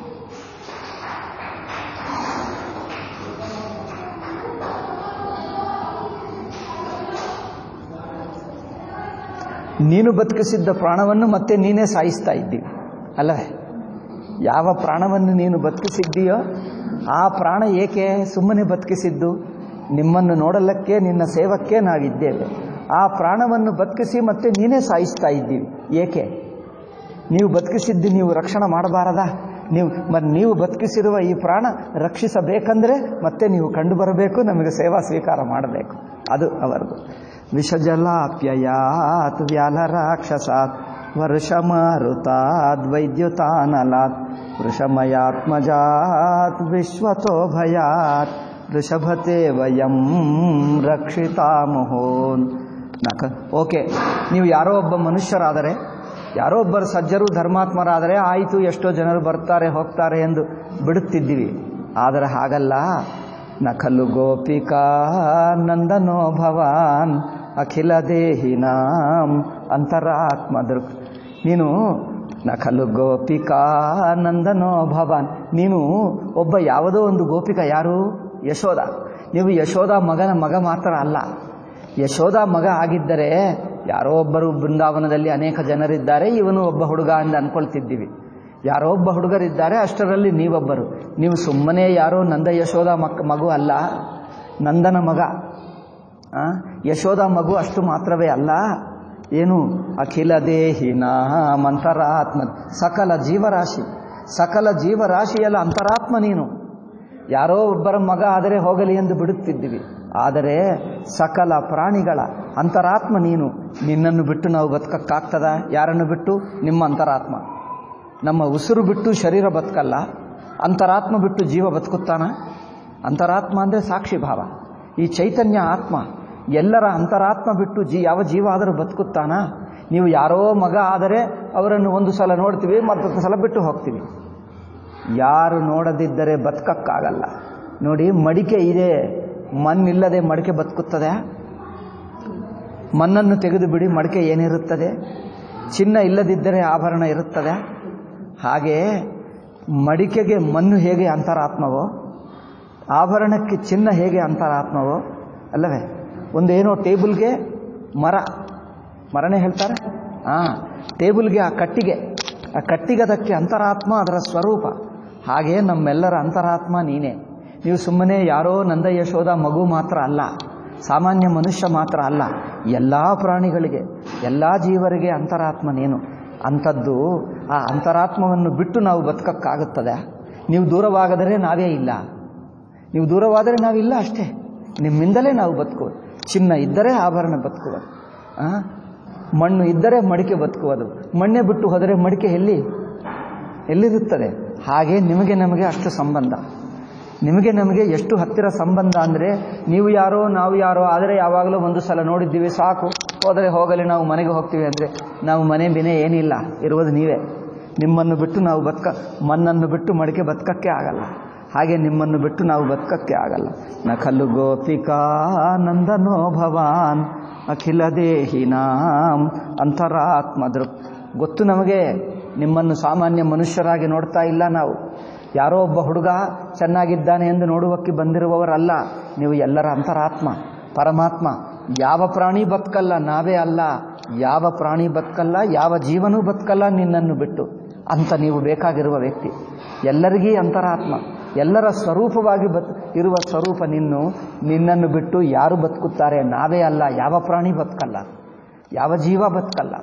ನೀನು ಬದುಕಿಸಿದ್ದ ಪ್ರಾಣವನ್ನು ಮತ್ತೆ ನೀನೇ ಸಾಯಿಸ್ತಾ ಇದ್ದೀವಿ ಅಲ್ಲವೇ ಯಾವ ಪ್ರಾಣವನ್ನು ನೀನು ಬದುಕಿಸಿದ್ದೀಯೋ ಆ ಪ್ರಾಣ ಏಕೆ ಸುಮ್ಮನೆ ಬದುಕಿಸಿದ್ದು ನಿಮ್ಮನ್ನು ನೋಡಲಕ್ಕೆ ನಿನ್ನ ಸೇವಕ್ಕೆ ನಾವಿದ್ದೇವೆ ಆ ಪ್ರಾಣವನ್ನು ಬದುಕಿಸಿ ಮತ್ತೆ ನೀನೇ ಸಾಯಿಸ್ತಾ ಇದ್ದೀವಿ ಏಕೆ ನೀವು ಬದುಕಿಸಿದ್ದು ನೀವು ರಕ್ಷಣೆ ಮಾಡಬಾರದಾ ನೀವು ಮತ್ತು ನೀವು ಬದುಕಿಸಿರುವ ಈ ಪ್ರಾಣ ರಕ್ಷಿಸಬೇಕಂದ್ರೆ ಮತ್ತೆ ನೀವು ಕಂಡು ಬರಬೇಕು ನಮಗೆ ಸೇವಾ ಸ್ವೀಕಾರ ಮಾಡಬೇಕು ಅದು ಅವರದು ವಿಷಜಲಾಪ್ಯಯಾತ್ ವ್ಯಾಲ ರಾಕ್ಷಸಾತ್ ವರ್ಷಮಾರುತಾದ್ ವೈದ್ಯುತಾನಲಾತ್ ವೃಷಮಯಾತ್ಮಜಾತ್ ವಿಶ್ವತೋ ಭಯಾತ್ ವೃಷಭತೆ ವಯಂ ರಕ್ಷಿತಾಮಹೋನ್ ನಕ ಓಕೆ ನೀವು ಯಾರೋ ಒಬ್ಬ ಮನುಷ್ಯರಾದರೆ ಯಾರೋ ಒಬ್ಬರು ಸಜ್ಜರು ಧರ್ಮಾತ್ಮರಾದರೆ ಆಯಿತು ಎಷ್ಟೋ ಜನರು ಬರ್ತಾರೆ ಹೋಗ್ತಾರೆ ಎಂದು ಬಿಡುತ್ತಿದ್ದೀವಿ ಆದರೆ ಹಾಗಲ್ಲ ನಕಲು ಗೋಪಿಕಾ ನಂದನೋ ಭವಾನ್ ಅಖಿಲ ದೇಹಿನಾಂ ಅಂತರಾತ್ಮದೃಕ್ ನೀನು ನಕಲು ಗೋಪಿಕಾ ನಂದನೋ ಭವಾನ್ ನೀನು ಒಬ್ಬ ಯಾವುದೋ ಒಂದು ಗೋಪಿಕ ಯಾರು ಯಶೋದ ನೀವು ಯಶೋದ ಮಗನ ಮಗ ಮಾತ್ರ ಅಲ್ಲ ಯಶೋದ ಮಗ ಆಗಿದ್ದರೆ ಯಾರೋ ಒಬ್ಬರು ಬೃಂದಾವನದಲ್ಲಿ ಅನೇಕ ಜನರಿದ್ದಾರೆ ಇವನು ಒಬ್ಬ ಹುಡುಗ ಎಂದು ಅನ್ಕೊಳ್ತಿದ್ದೀವಿ ಯಾರೋ ಒಬ್ಬ ಹುಡುಗರಿದ್ದಾರೆ ಅಷ್ಟರಲ್ಲಿ ನೀವೊಬ್ಬರು ನೀವು ಸುಮ್ಮನೆ ಯಾರೋ ನಂದ ಯಶೋದ ಮಕ್ ಮಗು ಅಲ್ಲ ನಂದನ ಮಗ ಆ, ಯಶೋದ ಮಗು ಅಷ್ಟು ಮಾತ್ರವೇ ಅಲ್ಲ ಏನು ಅಖಿಲ ದೇಹಿನ ಮಂತರಾತ್ಮ ಸಕಲ ಜೀವರಾಶಿ ಸಕಲ ಜೀವರಾಶಿಯಲ್ಲ ಅಂತರಾತ್ಮ ನೀನು ಯಾರೋ ಒಬ್ಬರ ಮಗ ಆದರೆ ಹೋಗಲಿ ಎಂದು ಬಿಡುತ್ತಿದ್ದೀವಿ ಆದರೆ ಸಕಲ ಪ್ರಾಣಿಗಳ ಅಂತರಾತ್ಮ ನೀನು ನಿನ್ನನ್ನು ಬಿಟ್ಟು ನಾವು ಬದುಕಕ್ಕಾಗ್ತದ ಯಾರನ್ನು ಬಿಟ್ಟು ನಿಮ್ಮ ಅಂತರಾತ್ಮ ನಮ್ಮ ಉಸಿರು ಬಿಟ್ಟು ಶರೀರ ಬದುಕಲ್ಲ ಅಂತರಾತ್ಮ ಬಿಟ್ಟು ಜೀವ ಬದುಕುತ್ತಾನ ಅಂತರಾತ್ಮ ಅಂದರೆ ಸಾಕ್ಷಿ ಭಾವ ಈ ಚೈತನ್ಯ ಆತ್ಮ ಎಲ್ಲರ ಅಂತರಾತ್ಮ ಬಿಟ್ಟು ಜೀ ಯಾವ ಜೀವ ಆದರೂ ಬದುಕುತ್ತಾನ ನೀವು ಯಾರೋ ಮಗ ಆದರೆ ಅವರನ್ನು ಒಂದು ಸಲ ನೋಡ್ತೀವಿ ಮತ್ತೊಂದು ಸಲ ಬಿಟ್ಟು ಹೋಗ್ತೀವಿ ಯಾರು ನೋಡದಿದ್ದರೆ ಬದುಕಕ್ಕಾಗಲ್ಲ ನೋಡಿ ಮಡಿಕೆ ಇದೆ ಮಣ್ಣಿಲ್ಲದೆ ಮಡಿಕೆ ಬದುಕುತ್ತದೆ ಮಣ್ಣನ್ನು ತೆಗೆದು ಬಿಡಿ ಮಡಿಕೆ ಏನಿರುತ್ತದೆ ಚಿನ್ನ ಇಲ್ಲದಿದ್ದರೆ ಆಭರಣ ಇರುತ್ತದೆ ಹಾಗೆ ಮಡಿಕೆಗೆ ಮಣ್ಣು ಹೇಗೆ ಅಂತರಾತ್ಮವೋ ಆಭರಣಕ್ಕೆ ಚಿನ್ನ ಹೇಗೆ ಅಂತರಾತ್ಮವೋ ಅಲ್ಲವೇ ಒಂದೇನೋ ಟೇಬಲ್ಗೆ ಮರ ಮರನೇ ಹೇಳ್ತಾರೆ ಹಾಂ ಟೇಬಲ್ಗೆ ಆ ಕಟ್ಟಿಗೆ ಆ ಕಟ್ಟಿಗದಕ್ಕೆ ಅಂತರಾತ್ಮ ಅದರ ಸ್ವರೂಪ ಹಾಗೆ ನಮ್ಮೆಲ್ಲರ ಅಂತರಾತ್ಮ ನೀನೇ ನೀವು ಸುಮ್ಮನೆ ಯಾರೋ ನಂದ ಯಶೋದ ಮಗು ಮಾತ್ರ ಅಲ್ಲ ಸಾಮಾನ್ಯ ಮನುಷ್ಯ ಮಾತ್ರ ಅಲ್ಲ ಎಲ್ಲ ಪ್ರಾಣಿಗಳಿಗೆ ಎಲ್ಲ ಜೀವರಿಗೆ ಅಂತರಾತ್ಮ ನೀನು ಅಂಥದ್ದು ಆ ಅಂತರಾತ್ಮವನ್ನು ಬಿಟ್ಟು ನಾವು ಬದುಕಕ್ಕಾಗುತ್ತದೆ ನೀವು ದೂರವಾಗದರೆ ನಾವೇ ಇಲ್ಲ ನೀವು ದೂರವಾದರೆ ನಾವಿಲ್ಲ ಅಷ್ಟೇ ನಿಮ್ಮಿಂದಲೇ ನಾವು ಬದುಕುವುದು ಚಿನ್ನ ಇದ್ದರೆ ಆಭರಣ ಬದುಕುವುದು ಆ? ಮಣ್ಣು ಇದ್ದರೆ ಮಡಿಕೆ ಬದುಕುವುದು ಮಣ್ಣೆ ಬಿಟ್ಟು ಹೋದರೆ ಮಡಿಕೆ ಎಲ್ಲಿ ಎಲ್ಲಿರುತ್ತದೆ ಹಾಗೆ ನಿಮಗೆ ನಮಗೆ ಅಷ್ಟು ಸಂಬಂಧ ನಿಮಗೆ ನಮಗೆ ಎಷ್ಟು ಹತ್ತಿರ ಸಂಬಂಧ ಅಂದರೆ ನೀವು ಯಾರೋ ನಾವು ಯಾರೋ ಆದರೆ ಯಾವಾಗಲೂ ಒಂದು ಸಲ ನೋಡಿದ್ದೀವಿ ಸಾಕು ಹೋದರೆ ಹೋಗಲಿ ನಾವು ಮನೆಗೆ ಹೋಗ್ತೀವಿ ಅಂದರೆ ನಾವು ಮನೆ ಬಿನೆ ಏನಿಲ್ಲ ಇರುವುದು ನೀವೇ ನಿಮ್ಮನ್ನು ಬಿಟ್ಟು ನಾವು ಬದುಕ ಮಣ್ಣನ್ನು ಬಿಟ್ಟು ಮಡಿಕೆ ಬದುಕಕ್ಕೆ ಆಗಲ್ಲ ಹಾಗೆ ನಿಮ್ಮನ್ನು ಬಿಟ್ಟು ನಾವು ಬದುಕಕ್ಕೆ ಆಗಲ್ಲ ನಖಲು ಗೋಪಿಕಾ ನಂದನೋ ಭವಾನ್ ಅಖಿಲ ದೇಹಿನಾಂ ಅಂತರಾತ್ಮ ದೃಕ್ ಗೊತ್ತು ನಮಗೆ ನಿಮ್ಮನ್ನು ಸಾಮಾನ್ಯ ಮನುಷ್ಯರಾಗಿ ನೋಡ್ತಾ ಇಲ್ಲ ನಾವು ಯಾರೋ ಒಬ್ಬ ಹುಡುಗ ಚೆನ್ನಾಗಿದ್ದಾನೆ ಎಂದು ನೋಡುವಕ್ಕೆ ಬಂದಿರುವವರಲ್ಲ ನೀವು ಎಲ್ಲರ ಅಂತರಾತ್ಮ ಪರಮಾತ್ಮ ಯಾವ ಪ್ರಾಣಿ ಬದುಕಲ್ಲ ನಾವೇ ಅಲ್ಲ ಯಾವ ಪ್ರಾಣಿ ಬದುಕಲ್ಲ ಯಾವ ಜೀವನೂ ಬದುಕಲ್ಲ ನಿನ್ನನ್ನು ಬಿಟ್ಟು ಅಂತ ನೀವು ಬೇಕಾಗಿರುವ ವ್ಯಕ್ತಿ ಎಲ್ಲರಿಗೀ ಅಂತರಾತ್ಮ ಎಲ್ಲರ ಸ್ವರೂಪವಾಗಿ ಬತ್ ಇರುವ ಸ್ವರೂಪ ನಿನ್ನು ನಿನ್ನನ್ನು ಬಿಟ್ಟು ಯಾರು ಬದುಕುತ್ತಾರೆ ನಾವೇ ಅಲ್ಲ ಯಾವ ಪ್ರಾಣಿ ಬದುಕಲ್ಲ ಯಾವ ಜೀವ ಬದುಕಲ್ಲ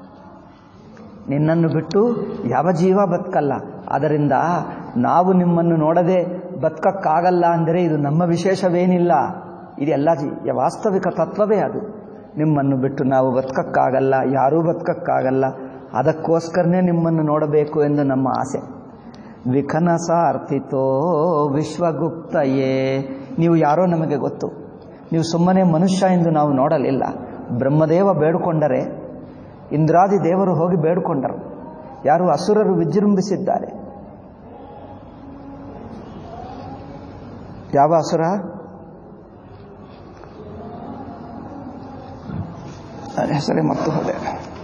ನಿನ್ನನ್ನು ಬಿಟ್ಟು ಯಾವ ಜೀವ ಬದುಕಲ್ಲ ಅದರಿಂದ ನಾವು ನಿಮ್ಮನ್ನು ನೋಡದೆ ಬದುಕಕ್ಕಾಗಲ್ಲ ಅಂದರೆ ಇದು ನಮ್ಮ ವಿಶೇಷವೇನಿಲ್ಲ ಇದೆಲ್ಲ ಜಿ ವಾಸ್ತವಿಕ ತತ್ವವೇ ಅದು ನಿಮ್ಮನ್ನು ಬಿಟ್ಟು ನಾವು ಬದುಕಕ್ಕಾಗಲ್ಲ ಯಾರೂ ಬದುಕಕ್ಕಾಗಲ್ಲ ಅದಕ್ಕೋಸ್ಕರನೇ ನಿಮ್ಮನ್ನು ನೋಡಬೇಕು ಎಂದು ನಮ್ಮ ಆಸೆ ವಿಖನಸಾರ್ಥಿತೋ ವಿಶ್ವಗುಪ್ತಯೇ ನೀವು ಯಾರೋ ನಮಗೆ ಗೊತ್ತು ನೀವು ಸುಮ್ಮನೆ ಮನುಷ್ಯ ಎಂದು ನಾವು ನೋಡಲಿಲ್ಲ ಬ್ರಹ್ಮದೇವ ಬೇಡಿಕೊಂಡರೆ ಇಂದ್ರಾದಿ ದೇವರು ಹೋಗಿ ಬೇಡಿಕೊಂಡರು ಯಾರು ಅಸುರರು ವಿಜೃಂಭಿಸಿದ್ದಾರೆ ಯಾವ ಅಸುರ ನನ್ನ ಹೆಸರೇ ಮತ್ತು ಹೋದೆ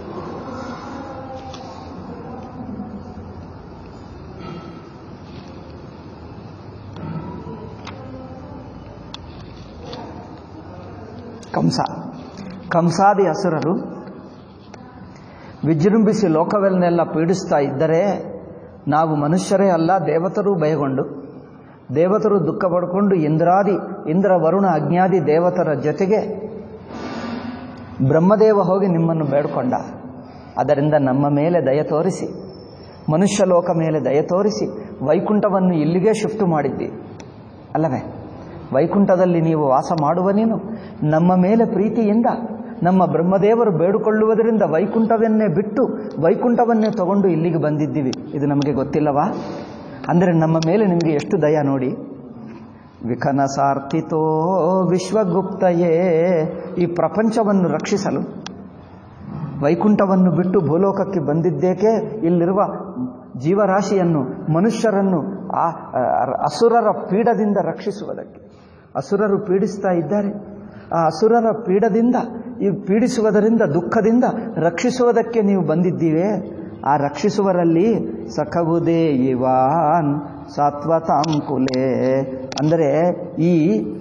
ಕಂಸ ಕಂಸಾದಿ ಅಸುರರು ವಿಜೃಂಭಿಸಿ ಲೋಕವನ್ನೆಲ್ಲ ಪೀಡಿಸ್ತಾ ಇದ್ದರೆ ನಾವು ಮನುಷ್ಯರೇ ಅಲ್ಲ ದೇವತರು ಭಯಗೊಂಡು ದೇವತರು ದುಃಖ ಪಡ್ಕೊಂಡು ಇಂದ್ರಾದಿ ಇಂದ್ರ ವರುಣ ಅಜ್ಞಾದಿ ದೇವತರ ಜೊತೆಗೆ ಬ್ರಹ್ಮದೇವ ಹೋಗಿ ನಿಮ್ಮನ್ನು ಬೇಡ್ಕೊಂಡ ಅದರಿಂದ ನಮ್ಮ ಮೇಲೆ ದಯ ತೋರಿಸಿ ಮನುಷ್ಯ ಲೋಕ ಮೇಲೆ ದಯ ತೋರಿಸಿ ವೈಕುಂಠವನ್ನು ಇಲ್ಲಿಗೆ ಶಿಫ್ಟ್ ಮಾಡಿದ್ದಿ ಅಲ್ಲವೇ ವೈಕುಂಠದಲ್ಲಿ ನೀವು ವಾಸ ಮಾಡುವ ನೀನು ನಮ್ಮ ಮೇಲೆ ಪ್ರೀತಿಯಿಂದ ನಮ್ಮ ಬ್ರಹ್ಮದೇವರು ಬೇಡಿಕೊಳ್ಳುವುದರಿಂದ ವೈಕುಂಠವನ್ನೇ ಬಿಟ್ಟು ವೈಕುಂಠವನ್ನೇ ತಗೊಂಡು ಇಲ್ಲಿಗೆ ಬಂದಿದ್ದೀವಿ ಇದು ನಮಗೆ ಗೊತ್ತಿಲ್ಲವಾ ಅಂದರೆ ನಮ್ಮ ಮೇಲೆ ನಿಮಗೆ ಎಷ್ಟು ದಯ ನೋಡಿ ವಿಕನಸಾರ್ಥಿತೋ ವಿಶ್ವಗುಪ್ತಯೇ ಈ ಪ್ರಪಂಚವನ್ನು ರಕ್ಷಿಸಲು ವೈಕುಂಠವನ್ನು ಬಿಟ್ಟು ಭೂಲೋಕಕ್ಕೆ ಬಂದಿದ್ದೇಕೆ ಇಲ್ಲಿರುವ ಜೀವರಾಶಿಯನ್ನು ಮನುಷ್ಯರನ್ನು ಆ ಅಸುರರ ಪೀಡದಿಂದ ರಕ್ಷಿಸುವುದಕ್ಕೆ ಅಸುರರು ಪೀಡಿಸ್ತಾ ಇದ್ದಾರೆ ಆ ಅಸುರರ ಪೀಡದಿಂದ ಈ ಪೀಡಿಸುವುದರಿಂದ ದುಃಖದಿಂದ ರಕ್ಷಿಸುವುದಕ್ಕೆ ನೀವು ಬಂದಿದ್ದೀವೆ ಆ ರಕ್ಷಿಸುವರಲ್ಲಿ ಸಖವುದೇ ಇವಾನ್ ಸಾತ್ವತಾಂಕುಲೆ ಅಂದರೆ ಈ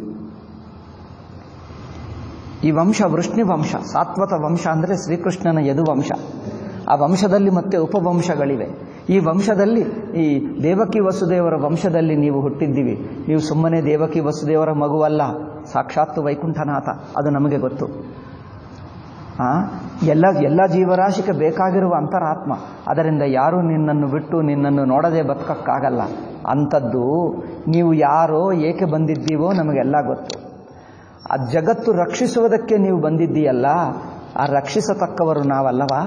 ಈ ವಂಶ ವೃಷ್ಣಿ ವಂಶ ಸಾತ್ವತ ವಂಶ ಅಂದರೆ ಶ್ರೀಕೃಷ್ಣನ ಯದು ವಂಶ ಆ ವಂಶದಲ್ಲಿ ಮತ್ತೆ ಉಪವಂಶಗಳಿವೆ ಈ ವಂಶದಲ್ಲಿ ಈ ದೇವಕಿ ವಸುದೇವರ ವಂಶದಲ್ಲಿ ನೀವು ಹುಟ್ಟಿದ್ದೀವಿ ನೀವು ಸುಮ್ಮನೆ ದೇವಕಿ ವಸುದೇವರ ಮಗುವಲ್ಲ ಸಾಕ್ಷಾತ್ತು ವೈಕುಂಠನಾಥ ಅದು ನಮಗೆ ಗೊತ್ತು ಆ ಎಲ್ಲ ಎಲ್ಲ ಜೀವರಾಶಿಗೆ ಬೇಕಾಗಿರುವ ಅಂತರಾತ್ಮ ಅದರಿಂದ ಯಾರೂ ನಿನ್ನನ್ನು ಬಿಟ್ಟು ನಿನ್ನನ್ನು ನೋಡದೆ ಬದುಕಕ್ಕಾಗಲ್ಲ ಅಂಥದ್ದು ನೀವು ಯಾರೋ ಏಕೆ ಬಂದಿದ್ದೀವೋ ನಮಗೆಲ್ಲ ಗೊತ್ತು ಆ ಜಗತ್ತು ರಕ್ಷಿಸುವುದಕ್ಕೆ ನೀವು ಬಂದಿದ್ದೀಯಲ್ಲ ಆ ರಕ್ಷಿಸತಕ್ಕವರು ನಾವಲ್ಲವಾ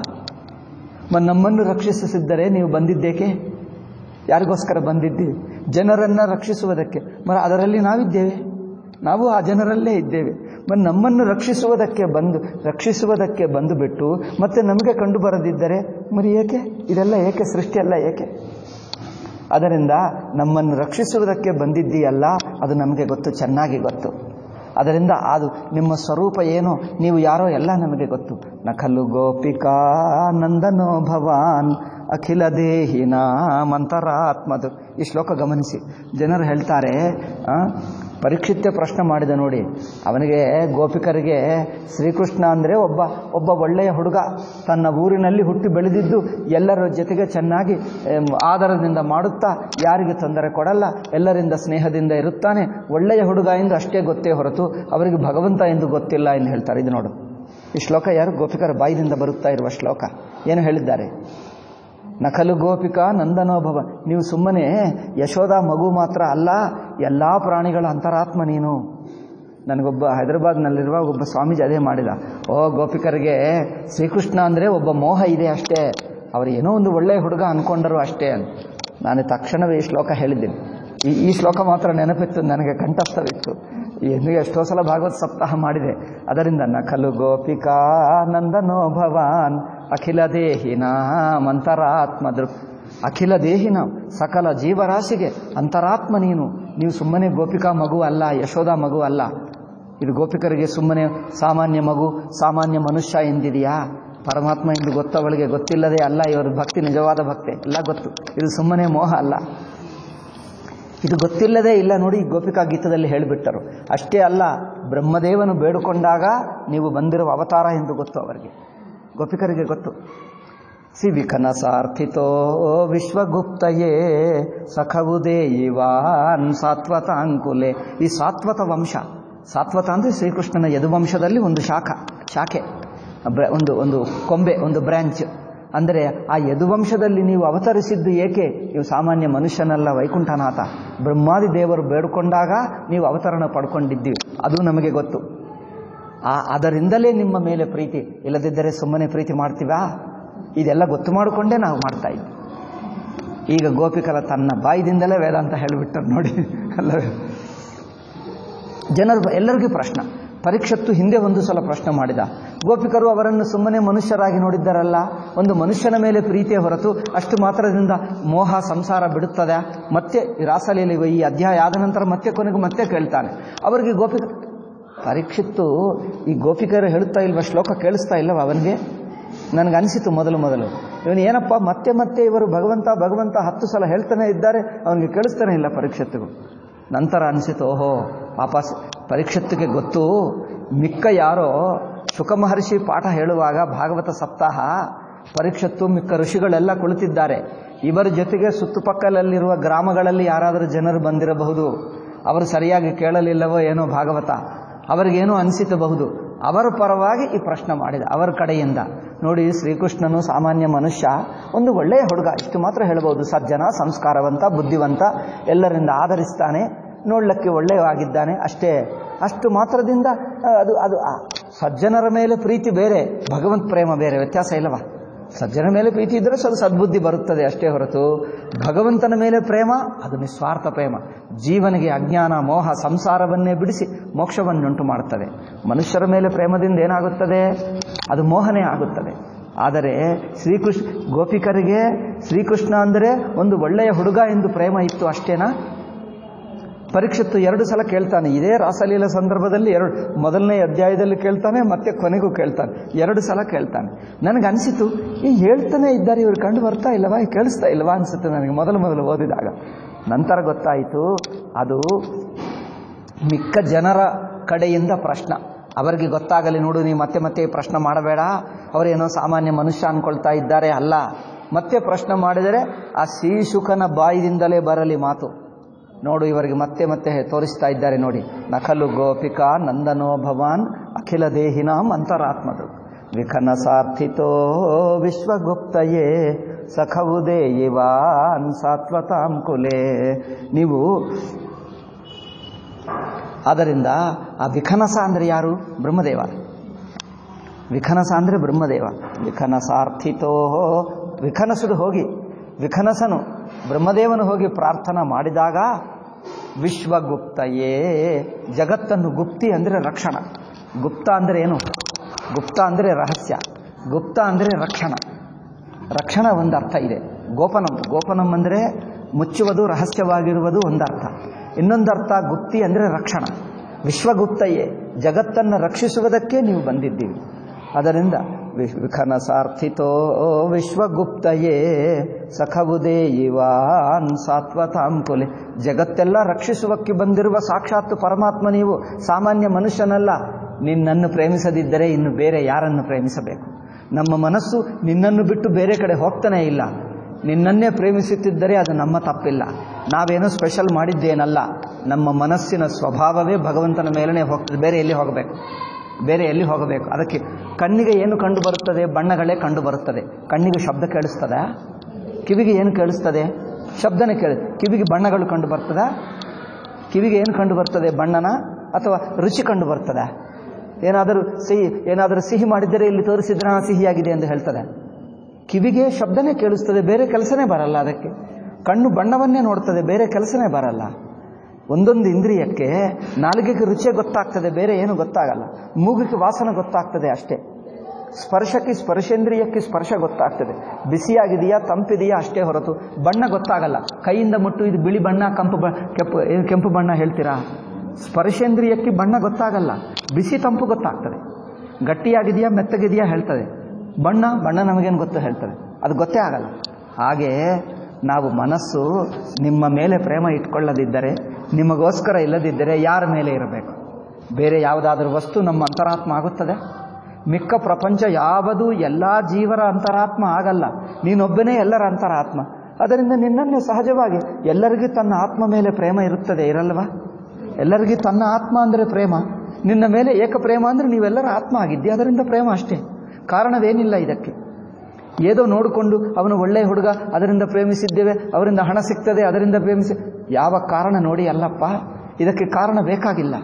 ನಮ್ಮನ್ನು ರಕ್ಷಿಸಿದ್ದರೆ ನೀವು ಬಂದಿದ್ದೇಕೆ ಯಾರಿಗೋಸ್ಕರ ಬಂದಿದ್ದೀವಿ ಜನರನ್ನು ರಕ್ಷಿಸುವುದಕ್ಕೆ ಮರ ಅದರಲ್ಲಿ ನಾವಿದ್ದೇವೆ ನಾವು ಆ ಜನರಲ್ಲೇ ಇದ್ದೇವೆ ಮತ್ತು ನಮ್ಮನ್ನು ರಕ್ಷಿಸುವುದಕ್ಕೆ ಬಂದು ರಕ್ಷಿಸುವುದಕ್ಕೆ ಬಂದು ಬಿಟ್ಟು ಮತ್ತೆ ನಮಗೆ ಕಂಡು ಬರದಿದ್ದರೆ మరి ಏಕೆ ಇದೆಲ್ಲ ಏಕೆ ಸೃಷ್ಟಿಯಲ್ಲ ಏಕೆ ಅದರಿಂದ ನಮ್ಮನ್ನು ರಕ್ಷಿಸುವುದಕ್ಕೆ ಬಂದಿದ್ದೀಯಲ್ಲ ಅದು ನಮಗೆ ಗೊತ್ತು ಚೆನ್ನಾಗಿ ಗೊತ್ತು ಅದರಿಂದ ಅದು ನಿಮ್ಮ ಸ್ವರೂಪ ಏನು ನೀವು ಯಾರೋ ಎಲ್ಲ ನಮಗೆ ಗೊತ್ತು ನಖಲು ಗೋಪಿಕಾ ನಂದನೋ ಭವಾನ್ ಅಖಿಲ ದೇಹಿನ ಮಂತರಾತ್ಮದು ಈ ಶ್ಲೋಕ ಗಮನಿಸಿ ಜನರು ಹೇಳ್ತಾರೆ ಪರೀಕ್ಷಿತ್ಯ ಪ್ರಶ್ನೆ ಮಾಡಿದ ನೋಡಿ ಅವನಿಗೆ ಗೋಪಿಕರಿಗೆ ಶ್ರೀಕೃಷ್ಣ ಅಂದರೆ ಒಬ್ಬ ಒಬ್ಬ ಒಳ್ಳೆಯ ಹುಡುಗ ತನ್ನ ಊರಿನಲ್ಲಿ ಹುಟ್ಟಿ ಬೆಳೆದಿದ್ದು ಎಲ್ಲರ ಜೊತೆಗೆ ಚೆನ್ನಾಗಿ ಆಧಾರದಿಂದ ಮಾಡುತ್ತಾ ಯಾರಿಗೆ ತೊಂದರೆ ಕೊಡಲ್ಲ ಎಲ್ಲರಿಂದ ಸ್ನೇಹದಿಂದ ಇರುತ್ತಾನೆ ಒಳ್ಳೆಯ ಹುಡುಗ ಎಂದು ಅಷ್ಟೇ ಗೊತ್ತೇ ಹೊರತು ಅವರಿಗೆ ಭಗವಂತ ಎಂದು ಗೊತ್ತಿಲ್ಲ ಎಂದು ಹೇಳ್ತಾರೆ ಇದು ನೋಡು ಈ ಶ್ಲೋಕ ಯಾರು ಗೋಪಿಕರ ಬಾಯಿದಿಂದ ಬರುತ್ತಾ ಇರುವ ಶ್ಲೋಕ ಏನು ಹೇಳಿದ್ದಾರೆ ನಕಲು ಗೋಪಿಕಾ ನಂದನೋಭವ ನೀವು ಸುಮ್ಮನೆ ಯಶೋಧ ಮಗು ಮಾತ್ರ ಅಲ್ಲ ಎಲ್ಲ ಪ್ರಾಣಿಗಳ ಅಂತರಾತ್ಮ ನೀನು ನನಗೊಬ್ಬ ಹೈದರಾಬಾದ್ನಲ್ಲಿರುವ ಒಬ್ಬ ಸ್ವಾಮೀಜಿ ಅದೇ ಮಾಡಿದ ಓ ಗೋಪಿಕರಿಗೆ ಶ್ರೀಕೃಷ್ಣ ಅಂದರೆ ಒಬ್ಬ ಮೋಹ ಇದೆ ಅಷ್ಟೇ ಅವರು ಏನೋ ಒಂದು ಒಳ್ಳೆಯ ಹುಡುಗ ಅಂದ್ಕೊಂಡರು ಅಷ್ಟೇ ನಾನು ತಕ್ಷಣವೇ ಈ ಶ್ಲೋಕ ಹೇಳಿದ್ದೀನಿ ಈ ಈ ಶ್ಲೋಕ ಮಾತ್ರ ನೆನಪಿತ್ತು ನನಗೆ ಕಂಠಸ್ಥವಿತ್ತು ಎಂದು ಎಷ್ಟೋ ಸಲ ಭಾಗವತ್ ಸಪ್ತಾಹ ಮಾಡಿದೆ ಅದರಿಂದ ನಕಲು ಗೋಪಿಕಾ ನಂದನೋ ಭವಾನ್ ಅಖಿಲ ದೇಹಿನ ಮಂತರಾತ್ಮ ದೃಕ್ ಅಖಿಲ ದೇಹಿನ ಸಕಲ ಜೀವರಾಶಿಗೆ ಅಂತರಾತ್ಮ ನೀನು ನೀವು ಸುಮ್ಮನೆ ಗೋಪಿಕಾ ಮಗು ಅಲ್ಲ ಯಶೋಧ ಮಗು ಅಲ್ಲ ಇದು ಗೋಪಿಕರಿಗೆ ಸುಮ್ಮನೆ ಸಾಮಾನ್ಯ ಮಗು ಸಾಮಾನ್ಯ ಮನುಷ್ಯ ಎಂದಿದೆಯಾ ಪರಮಾತ್ಮ ಎಂದು ಗೊತ್ತವಳಿಗೆ ಗೊತ್ತಿಲ್ಲದೆ ಅಲ್ಲ ಇವರ ಭಕ್ತಿ ನಿಜವಾದ ಭಕ್ತಿ ಎಲ್ಲ ಗೊತ್ತು ಇದು ಸುಮ್ಮನೆ ಮೋಹ ಅಲ್ಲ ಇದು ಗೊತ್ತಿಲ್ಲದೆ ಇಲ್ಲ ನೋಡಿ ಗೋಪಿಕಾ ಗೀತದಲ್ಲಿ ಹೇಳಿಬಿಟ್ಟರು ಅಷ್ಟೇ ಅಲ್ಲ ಬ್ರಹ್ಮದೇವನು ಬೇಡಿಕೊಂಡಾಗ ನೀವು ಬಂದಿರುವ ಅವತಾರ ಎಂದು ಗೊತ್ತು ಅವರಿಗೆ ಗೋಪಿಕರಿಗೆ ಗೊತ್ತು ಸಿ ವಿಕನಸಾರ್ಥಿತೋ ವಿಶ್ವಗುಪ್ತಯೇ ಸಖವುದೇ ಇವಾನ್ ಸಾತ್ವತಾಂಕುಲೆ ಈ ಸಾತ್ವತ ವಂಶ ಸಾತ್ವತ ಅಂದರೆ ಶ್ರೀಕೃಷ್ಣನ ಯದುವಂಶದಲ್ಲಿ ಒಂದು ಶಾಖ ಶಾಖೆ ಒಂದು ಒಂದು ಕೊಂಬೆ ಒಂದು ಬ್ರ್ಯಾಂಚ್ ಅಂದರೆ ಆ ಯದುವಂಶದಲ್ಲಿ ನೀವು ಅವತರಿಸಿದ್ದು ಏಕೆ ನೀವು ಸಾಮಾನ್ಯ ಮನುಷ್ಯನಲ್ಲ ವೈಕುಂಠನಾಥ ಬ್ರಹ್ಮಾದಿ ದೇವರು ಬೇಡಿಕೊಂಡಾಗ ನೀವು ಅವತರಣ ಪಡ್ಕೊಂಡಿದ್ದೀವಿ ಅದು ನಮಗೆ ಗೊತ್ತು ಆ ಅದರಿಂದಲೇ ನಿಮ್ಮ ಮೇಲೆ ಪ್ರೀತಿ ಇಲ್ಲದಿದ್ದರೆ ಸುಮ್ಮನೆ ಪ್ರೀತಿ ಮಾಡ್ತೀವಾ ಇದೆಲ್ಲ ಗೊತ್ತು ಮಾಡಿಕೊಂಡೇ ನಾವು ಮಾಡ್ತಾ ಇದ್ವಿ ಈಗ ಗೋಪಿಕರ ತನ್ನ ಬಾಯಿದಿಂದಲೇ ವೇದಾಂತ ಹೇಳಿಬಿಟ್ಟರು ನೋಡಿ ಅಲ್ಲವೇ ಜನರು ಎಲ್ಲರಿಗೂ ಪ್ರಶ್ನೆ ಪರೀಕ್ಷತ್ತು ಹಿಂದೆ ಒಂದು ಸಲ ಪ್ರಶ್ನೆ ಮಾಡಿದ ಗೋಪಿಕರು ಅವರನ್ನು ಸುಮ್ಮನೆ ಮನುಷ್ಯರಾಗಿ ನೋಡಿದ್ದಾರಲ್ಲ ಒಂದು ಮನುಷ್ಯನ ಮೇಲೆ ಪ್ರೀತಿಯ ಹೊರತು ಅಷ್ಟು ಮಾತ್ರದಿಂದ ಮೋಹ ಸಂಸಾರ ಬಿಡುತ್ತದೆ ಮತ್ತೆ ರಾಸಲೀಲೆ ಈ ಅಧ್ಯಾಯ ಆದ ನಂತರ ಮತ್ತೆ ಕೊನೆಗೆ ಮತ್ತೆ ಕೇಳ್ತಾನೆ ಅವರಿಗೆ ಗೋಪಿಕ ಪರೀಕ್ಷಿತ್ತು ಈ ಗೋಪಿಕರು ಹೇಳುತ್ತಾ ಇಲ್ವ ಶ್ಲೋಕ ಕೇಳಿಸ್ತಾ ಇಲ್ಲವ ಅವನಿಗೆ ನನಗನ್ಸಿತು ಮೊದಲು ಮೊದಲು ಇವನು ಏನಪ್ಪ ಮತ್ತೆ ಮತ್ತೆ ಇವರು ಭಗವಂತ ಭಗವಂತ ಹತ್ತು ಸಲ ಹೇಳ್ತಾನೆ ಇದ್ದಾರೆ ಅವನಿಗೆ ಕೇಳಿಸ್ತಾನೆ ಇಲ್ಲ ಪರೀಕ್ಷತ್ತಿಗೂ ನಂತರ ಅನಿಸಿತು ಓಹೋ ವಾಪಸ್ ಪರೀಕ್ಷತ್ತಿಗೆ ಗೊತ್ತು ಮಿಕ್ಕ ಯಾರೋ ಶುಕ ಮಹರ್ಷಿ ಪಾಠ ಹೇಳುವಾಗ ಭಾಗವತ ಸಪ್ತಾಹ ಪರೀಕ್ಷತ್ತು ಮಿಕ್ಕ ಋಷಿಗಳೆಲ್ಲ ಕುಳಿತಿದ್ದಾರೆ ಇವರ ಜೊತೆಗೆ ಸುತ್ತುಪಕ್ಕಲಲ್ಲಿರುವ ಗ್ರಾಮಗಳಲ್ಲಿ ಯಾರಾದರೂ ಜನರು ಬಂದಿರಬಹುದು ಅವರು ಸರಿಯಾಗಿ ಕೇಳಲಿಲ್ಲವೋ ಏನೋ ಭಾಗವತ ಅವರಿಗೇನೋ ಅನಿಸಿತಬಹುದು ಅವರ ಪರವಾಗಿ ಈ ಪ್ರಶ್ನೆ ಮಾಡಿದ ಅವರ ಕಡೆಯಿಂದ ನೋಡಿ ಶ್ರೀಕೃಷ್ಣನು ಸಾಮಾನ್ಯ ಮನುಷ್ಯ ಒಂದು ಒಳ್ಳೆಯ ಹುಡುಗ ಇಷ್ಟು ಮಾತ್ರ ಹೇಳ್ಬೋದು ಸಜ್ಜನ ಸಂಸ್ಕಾರವಂತ ಬುದ್ಧಿವಂತ ಎಲ್ಲರಿಂದ ಆಧರಿಸ್ತಾನೆ ನೋಡ್ಲಿಕ್ಕೆ ಒಳ್ಳೆಯವಾಗಿದ್ದಾನೆ ಅಷ್ಟೇ ಅಷ್ಟು ಮಾತ್ರದಿಂದ ಆ, ಅದು ಅದು ಆ, ಸಜ್ಜನರ ಮೇಲೆ ಪ್ರೀತಿ ಬೇರೆ ಭಗವಂತ ಪ್ರೇಮ ಬೇರೆ ವ್ಯತ್ಯಾಸ ಇಲ್ಲವಾ ಸಜ್ಜನ ಮೇಲೆ ಪ್ರೀತಿ ಇದ್ದರೆ ಸ್ವಲ್ಪ ಸದ್ಬುದ್ಧಿ ಬರುತ್ತದೆ ಅಷ್ಟೇ ಹೊರತು ಭಗವಂತನ ಮೇಲೆ ಪ್ರೇಮ ಅದು ನಿಸ್ವಾರ್ಥ ಪ್ರೇಮ ಜೀವನಿಗೆ ಅಜ್ಞಾನ ಮೋಹ ಸಂಸಾರವನ್ನೇ ಬಿಡಿಸಿ ಮೋಕ್ಷವನ್ನುಂಟು ಮಾಡುತ್ತದೆ ಮನುಷ್ಯರ ಮೇಲೆ ಪ್ರೇಮದಿಂದ ಏನಾಗುತ್ತದೆ ಅದು ಮೋಹನೇ ಆಗುತ್ತದೆ ಆದರೆ ಶ್ರೀಕೃಷ್ಣ ಗೋಪಿಕರಿಗೆ ಶ್ರೀಕೃಷ್ಣ ಅಂದರೆ ಒಂದು ಒಳ್ಳೆಯ ಹುಡುಗ ಎಂದು ಪ್ರೇಮ ಇತ್ತು ಅಷ್ಟೇನಾ ಪರೀಕ್ಷಿತ್ತು ಎರಡು ಸಲ ಕೇಳ್ತಾನೆ ಇದೇ ರಾಸಲೀಲ ಸಂದರ್ಭದಲ್ಲಿ ಎರಡು ಮೊದಲನೇ ಅಧ್ಯಾಯದಲ್ಲಿ ಕೇಳ್ತಾನೆ ಮತ್ತೆ ಕೊನೆಗೂ ಕೇಳ್ತಾನೆ ಎರಡು ಸಲ ಕೇಳ್ತಾನೆ ನನಗೆ ಅನಿಸಿತು ಈ ಹೇಳ್ತಾನೆ ಇದ್ದಾರೆ ಇವ್ರು ಕಂಡು ಬರ್ತಾ ಇಲ್ಲವಾ ಕೇಳಿಸ್ತಾ ಇಲ್ಲವಾ ಅನಿಸುತ್ತೆ ನನಗೆ ಮೊದಲು ಮೊದಲು ಓದಿದಾಗ ನಂತರ ಗೊತ್ತಾಯಿತು ಅದು ಮಿಕ್ಕ ಜನರ ಕಡೆಯಿಂದ ಪ್ರಶ್ನ ಅವರಿಗೆ ಗೊತ್ತಾಗಲಿ ನೋಡು ನೀವು ಮತ್ತೆ ಮತ್ತೆ ಈ ಪ್ರಶ್ನೆ ಮಾಡಬೇಡ ಅವರೇನೋ ಸಾಮಾನ್ಯ ಮನುಷ್ಯ ಅನ್ಕೊಳ್ತಾ ಇದ್ದಾರೆ ಅಲ್ಲ ಮತ್ತೆ ಪ್ರಶ್ನೆ ಮಾಡಿದರೆ ಆ ಶ್ರೀಶುಕನ ಬಾಯಿದಿಂದಲೇ ಬರಲಿ ಮಾತು ನೋಡು ಇವರಿಗೆ ಮತ್ತೆ ಮತ್ತೆ ತೋರಿಸ್ತಾ ಇದ್ದಾರೆ ನೋಡಿ ನಕಲು ಗೋಪಿಕಾ ನಂದನೋ ಭವಾನ್ ಅಖಿಲ ದೇಹಿನಾಂ ಅಂತರಾತ್ಮದು ವಿಖನಸಾರ್ಥಿತೋ ವಿಶ್ವಗುಪ್ತಯೇ ಸಖವುದೇ ಇವಾನ್ ಸಾತ್ವತಾಂ ಕುಲೆ ನೀವು ಆದ್ದರಿಂದ ಆ ವಿಖನಸ ಅಂದರೆ ಯಾರು ಬ್ರಹ್ಮದೇವ ವಿಖನಸ ಅಂದರೆ ಬ್ರಹ್ಮದೇವ ವಿಖನಸಾರ್ಥಿತೋ ವಿಖನಸುದು ಹೋಗಿ ವಿಖನಸನು ಬ್ರಹ್ಮದೇವನು ಹೋಗಿ ಪ್ರಾರ್ಥನಾ ಮಾಡಿದಾಗ ವಿಶ್ವಗುಪ್ತಯೇ ಜಗತ್ತನ್ನು ಗುಪ್ತಿ ಅಂದರೆ ರಕ್ಷಣ ಗುಪ್ತ ಅಂದರೆ ಏನು ಗುಪ್ತ ಅಂದರೆ ರಹಸ್ಯ ಗುಪ್ತ ಅಂದರೆ ರಕ್ಷಣ ರಕ್ಷಣ ಒಂದು ಅರ್ಥ ಇದೆ ಗೋಪನಂ ಗೋಪನಂ ಅಂದರೆ ಮುಚ್ಚುವುದು ರಹಸ್ಯವಾಗಿರುವುದು ಒಂದು ಅರ್ಥ ಇನ್ನೊಂದು ಅರ್ಥ ಗುಪ್ತಿ ಅಂದರೆ ರಕ್ಷಣ ವಿಶ್ವಗುಪ್ತಯೇ ಜಗತ್ತನ್ನು ರಕ್ಷಿಸುವುದಕ್ಕೆ ನೀವು ಬಂದಿದ್ದೀವಿ ಅದರಿಂದ ವಿಶ್- ವಿಖನಸಾರ್ಥಿತೋ ವಿಶ್ವಗುಪ್ತಯೇ ಸಖವುದೇ ಇವಾನ್ ಸಾತ್ವತಾಂ ಕುಲೆ ಜಗತ್ತೆಲ್ಲ ರಕ್ಷಿಸುವಕ್ಕೆ ಬಂದಿರುವ ಸಾಕ್ಷಾತ್ ಪರಮಾತ್ಮ ನೀವು ಸಾಮಾನ್ಯ ಮನುಷ್ಯನಲ್ಲ ನಿನ್ನನ್ನು ಪ್ರೇಮಿಸದಿದ್ದರೆ ಇನ್ನು ಬೇರೆ ಯಾರನ್ನು ಪ್ರೇಮಿಸಬೇಕು ನಮ್ಮ ಮನಸ್ಸು ನಿನ್ನನ್ನು ಬಿಟ್ಟು ಬೇರೆ ಕಡೆ ಹೋಗ್ತಾನೇ ಇಲ್ಲ ನಿನ್ನನ್ನೇ ಪ್ರೇಮಿಸುತ್ತಿದ್ದರೆ ಅದು ನಮ್ಮ ತಪ್ಪಿಲ್ಲ ನಾವೇನೋ ಸ್ಪೆಷಲ್ ಮಾಡಿದ್ದೇನಲ್ಲ ನಮ್ಮ ಮನಸ್ಸಿನ ಸ್ವಭಾವವೇ ಭಗವಂತನ ಮೇಲೇ ಹೋಗ್ತದೆ ಬೇರೆ ಎಲ್ಲಿ ಹೋಗಬೇಕು ಬೇರೆ ಎಲ್ಲಿ ಹೋಗಬೇಕು ಅದಕ್ಕೆ ಕಣ್ಣಿಗೆ ಏನು ಕಂಡು ಬರುತ್ತದೆ ಬಣ್ಣಗಳೇ ಕಂಡು ಬರುತ್ತದೆ ಕಣ್ಣಿಗೆ ಶಬ್ದ ಕೇಳಿಸ್ತದ ಕಿವಿಗೆ ಏನು ಕೇಳಿಸ್ತದೆ ಶಬ್ದನೇ ಕೇಳಿ ಕಿವಿಗೆ ಬಣ್ಣಗಳು ಕಂಡು ಬರ್ತದ ಕಿವಿಗೆ ಏನು ಕಂಡು ಬರ್ತದೆ ಬಣ್ಣನ ಅಥವಾ ರುಚಿ ಕಂಡು ಬರ್ತದ ಏನಾದರೂ ಸಿಹಿ ಏನಾದರೂ ಸಿಹಿ ಮಾಡಿದ್ದರೆ ಇಲ್ಲಿ ತೋರಿಸಿದ್ರೆ ಹಾ, ಸಿಹಿಯಾಗಿದೆ ಎಂದು ಹೇಳ್ತದೆ ಕಿವಿಗೆ ಶಬ್ದನೇ ಕೇಳಿಸ್ತದೆ ಬೇರೆ ಕೆಲಸನೇ ಬರಲ್ಲ ಅದಕ್ಕೆ ಕಣ್ಣು ಬಣ್ಣವನ್ನೇ ನೋಡ್ತದೆ ಬೇರೆ ಕೆಲಸನೇ ಬರಲ್ಲ ಒಂದೊಂದು ಇಂದ್ರಿಯಕ್ಕೆ ನಾಲಿಗೆಗೆ ರುಚಿ ಗೊತ್ತಾಗ್ತದೆ ಬೇರೆ ಏನು ಗೊತ್ತಾಗಲ್ಲ ಮೂಗಿಗೆ ವಾಸನೆ ಗೊತ್ತಾಗ್ತದೆ ಅಷ್ಟೇ ಸ್ಪರ್ಶಕ್ಕೆ ಸ್ಪರ್ಶೇಂದ್ರಿಯಕ್ಕೆ ಸ್ಪರ್ಶ ಗೊತ್ತಾಗ್ತದೆ ಬಿಸಿಯಾಗಿದೆಯಾ ತಂಪಿದೆಯಾ ಅಷ್ಟೇ ಹೊರತು ಬಣ್ಣ ಗೊತ್ತಾಗಲ್ಲ ಕೈಯಿಂದ ಮುಟ್ಟು ಇದು ಬಿಳಿ ಬಣ್ಣ ಕಂಪು ಬ ಕೆಂಪು ಏನು ಕೆಂಪು ಬಣ್ಣ ಹೇಳ್ತೀರಾ ಸ್ಪರ್ಶೇಂದ್ರಿಯಕ್ಕೆ ಬಣ್ಣ ಗೊತ್ತಾಗಲ್ಲ ಬಿಸಿ ತಂಪು ಗೊತ್ತಾಗ್ತದೆ ಗಟ್ಟಿಯಾಗಿದೆಯಾ ಮೆತ್ತಗಿದೆಯಾ ಹೇಳ್ತದೆ ಬಣ್ಣ ಬಣ್ಣ ನಮಗೇನು ಗೊತ್ತು ಹೇಳ್ತದೆ ಅದು ಗೊತ್ತೇ ಆಗಲ್ಲ ಹಾಗೆ ನಾವು ಮನಸ್ಸು ನಿಮ್ಮ ಮೇಲೆ ಪ್ರೇಮ ಇಟ್ಕೊಳ್ಳದಿದ್ದರೆ ನಿಮಗೋಸ್ಕರ ಇಲ್ಲದಿದ್ದರೆ ಯಾರ ಮೇಲೆ ಇರಬೇಕು ಬೇರೆ ಯಾವುದಾದ್ರೂ ವಸ್ತು ನಮ್ಮ ಅಂತರಾತ್ಮ ಆಗುತ್ತದೆ ಮಿಕ್ಕ ಪ್ರಪಂಚ ಯಾವುದು ಎಲ್ಲ ಜೀವರ ಅಂತರಾತ್ಮ ಆಗಲ್ಲ ನೀನೊಬ್ಬನೇ ಎಲ್ಲರ ಅಂತರಾತ್ಮ ಅದರಿಂದ ನಿನ್ನನ್ನೇ ಸಹಜವಾಗಿ ಎಲ್ಲರಿಗೂ ತನ್ನ ಆತ್ಮ ಮೇಲೆ ಪ್ರೇಮ ಇರುತ್ತದೆ ಇರಲ್ವಾ ಎಲ್ಲರಿಗೂ ತನ್ನ ಆತ್ಮ ಅಂದರೆ ಪ್ರೇಮ ನಿನ್ನ ಮೇಲೆ ಏಕ ಪ್ರೇಮ ಅಂದರೆ ನೀವೆಲ್ಲರ ಆತ್ಮ ಆಗಿದ್ದೆ ಅದರಿಂದ ಪ್ರೇಮ ಅಷ್ಟೇ ಕಾರಣವೇನಿಲ್ಲ ಇದಕ್ಕೆ ಏದೋ ನೋಡಿಕೊಂಡು ಅವನು ಒಳ್ಳೆಯ ಹುಡುಗ ಅದರಿಂದ ಪ್ರೇಮಿಸಿದ್ದೇವೆ ಅವರಿಂದ ಹಣ ಸಿಗ್ತದೆ ಅದರಿಂದ ಪ್ರೇಮಿಸಿ ಯಾವ ಕಾರಣ ನೋಡಿ ಅಲ್ಲಪ್ಪ ಇದಕ್ಕೆ ಕಾರಣ ಬೇಕಾಗಿಲ್ಲ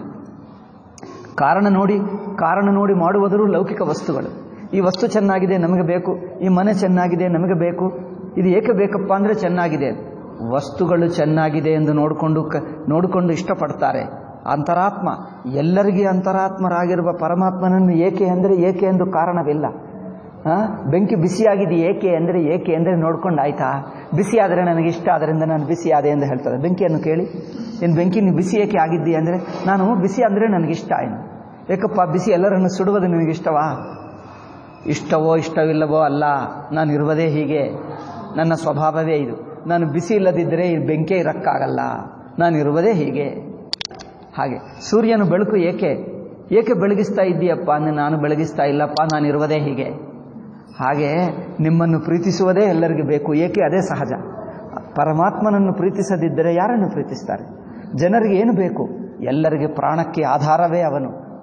ಕಾರಣ ನೋಡಿ ಕಾರಣ ನೋಡಿ ಮಾಡುವುದರೂ ಲೌಕಿಕ ವಸ್ತುಗಳು ಈ ವಸ್ತು ಚೆನ್ನಾಗಿದೆ ನಮಗೆ ಬೇಕು ಈ ಮನೆ ಚೆನ್ನಾಗಿದೆ ನಮಗೆ ಬೇಕು ಇದು ಏಕೆ ಬೇಕಪ್ಪ ಅಂದರೆ ಚೆನ್ನಾಗಿದೆ ವಸ್ತುಗಳು ಚೆನ್ನಾಗಿದೆ ಎಂದು ನೋಡಿಕೊಂಡು ಕ ನೋಡಿಕೊಂಡು ಇಷ್ಟಪಡ್ತಾರೆ ಅಂತರಾತ್ಮ ಎಲ್ಲರಿಗೂ ಅಂತರಾತ್ಮರಾಗಿರುವ ಪರಮಾತ್ಮನನ್ನು ಏಕೆ ಅಂದರೆ ಏಕೆ ಎಂದು ಕಾರಣವಿಲ್ಲ ಆ? ಬೆಂಕಿ ಬಿಸಿಯಾಗಿದೆ ಏಕೆ ಅಂದರೆ ಏಕೆ ಅಂದರೆ ನೋಡ್ಕೊಂಡು ಆಯ್ತಾ ಬಿಸಿ ಆದರೆ ನನಗೆ ಇಷ್ಟ ಅದರಿಂದ ನಾನು ಬಿಸಿ ಆದೆ ಎಂದು ಹೇಳ್ತಾರೆ ಬೆಂಕಿಯನ್ನು ಕೇಳಿ ಏನು ಬೆಂಕಿ ನೀವು ಬಿಸಿ ಏಕೆ ಆಗಿದ್ದೀಯ ಅಂದರೆ ನಾನು ಬಿಸಿ ಅಂದರೆ ನನಗಿಷ್ಟ ಏನು ಏಕಪ್ಪ ಬಿಸಿ ಎಲ್ಲರನ್ನು ಸುಡುವುದು ನಿನಗಿಷ್ಟವಾ ಇಷ್ಟವೋ ಇಷ್ಟವಿಲ್ಲವೋ ಅಲ್ಲ ನಾನು ಇರುವುದೇ ಹೀಗೆ ನನ್ನ ಸ್ವಭಾವವೇ ಇದು ನಾನು ಬಿಸಿ ಇಲ್ಲದಿದ್ದರೆ ಈ ಬೆಂಕಿ ಇರಕ್ಕಾಗಲ್ಲ ನಾನು ಇರುವುದೇ ಹೀಗೆ ಹಾಗೆ ಸೂರ್ಯನು ಬೆಳಕು ಏಕೆ ಏಕೆ ಬೆಳಗಿಸ್ತಾ ಇದ್ದೀಯಪ್ಪ ಅಂದ್ರೆ ನಾನು ಬೆಳಗಿಸ್ತಾ ಇಲ್ಲಪ್ಪ ನಾನು ಇರುವುದೇ ಹೀಗೆ ಹಾಗೆ ನಿಮ್ಮನ್ನು ಪ್ರೀತಿಸುವುದೇ ಎಲ್ಲರಿಗೂ ಬೇಕು ಏಕೆ ಅದೇ ಸಹಜ ಪರಮಾತ್ಮನನ್ನು ಪ್ರೀತಿಸದಿದ್ದರೆ ಯಾರನ್ನು ಪ್ರೀತಿಸ್ತಾರೆ ಜನರಿಗೆ ಏನು ಬೇಕು ಎಲ್ಲರಿಗೆ ಪ್ರಾಣಕ್ಕೆ ಆಧಾರವೇ ಅವನು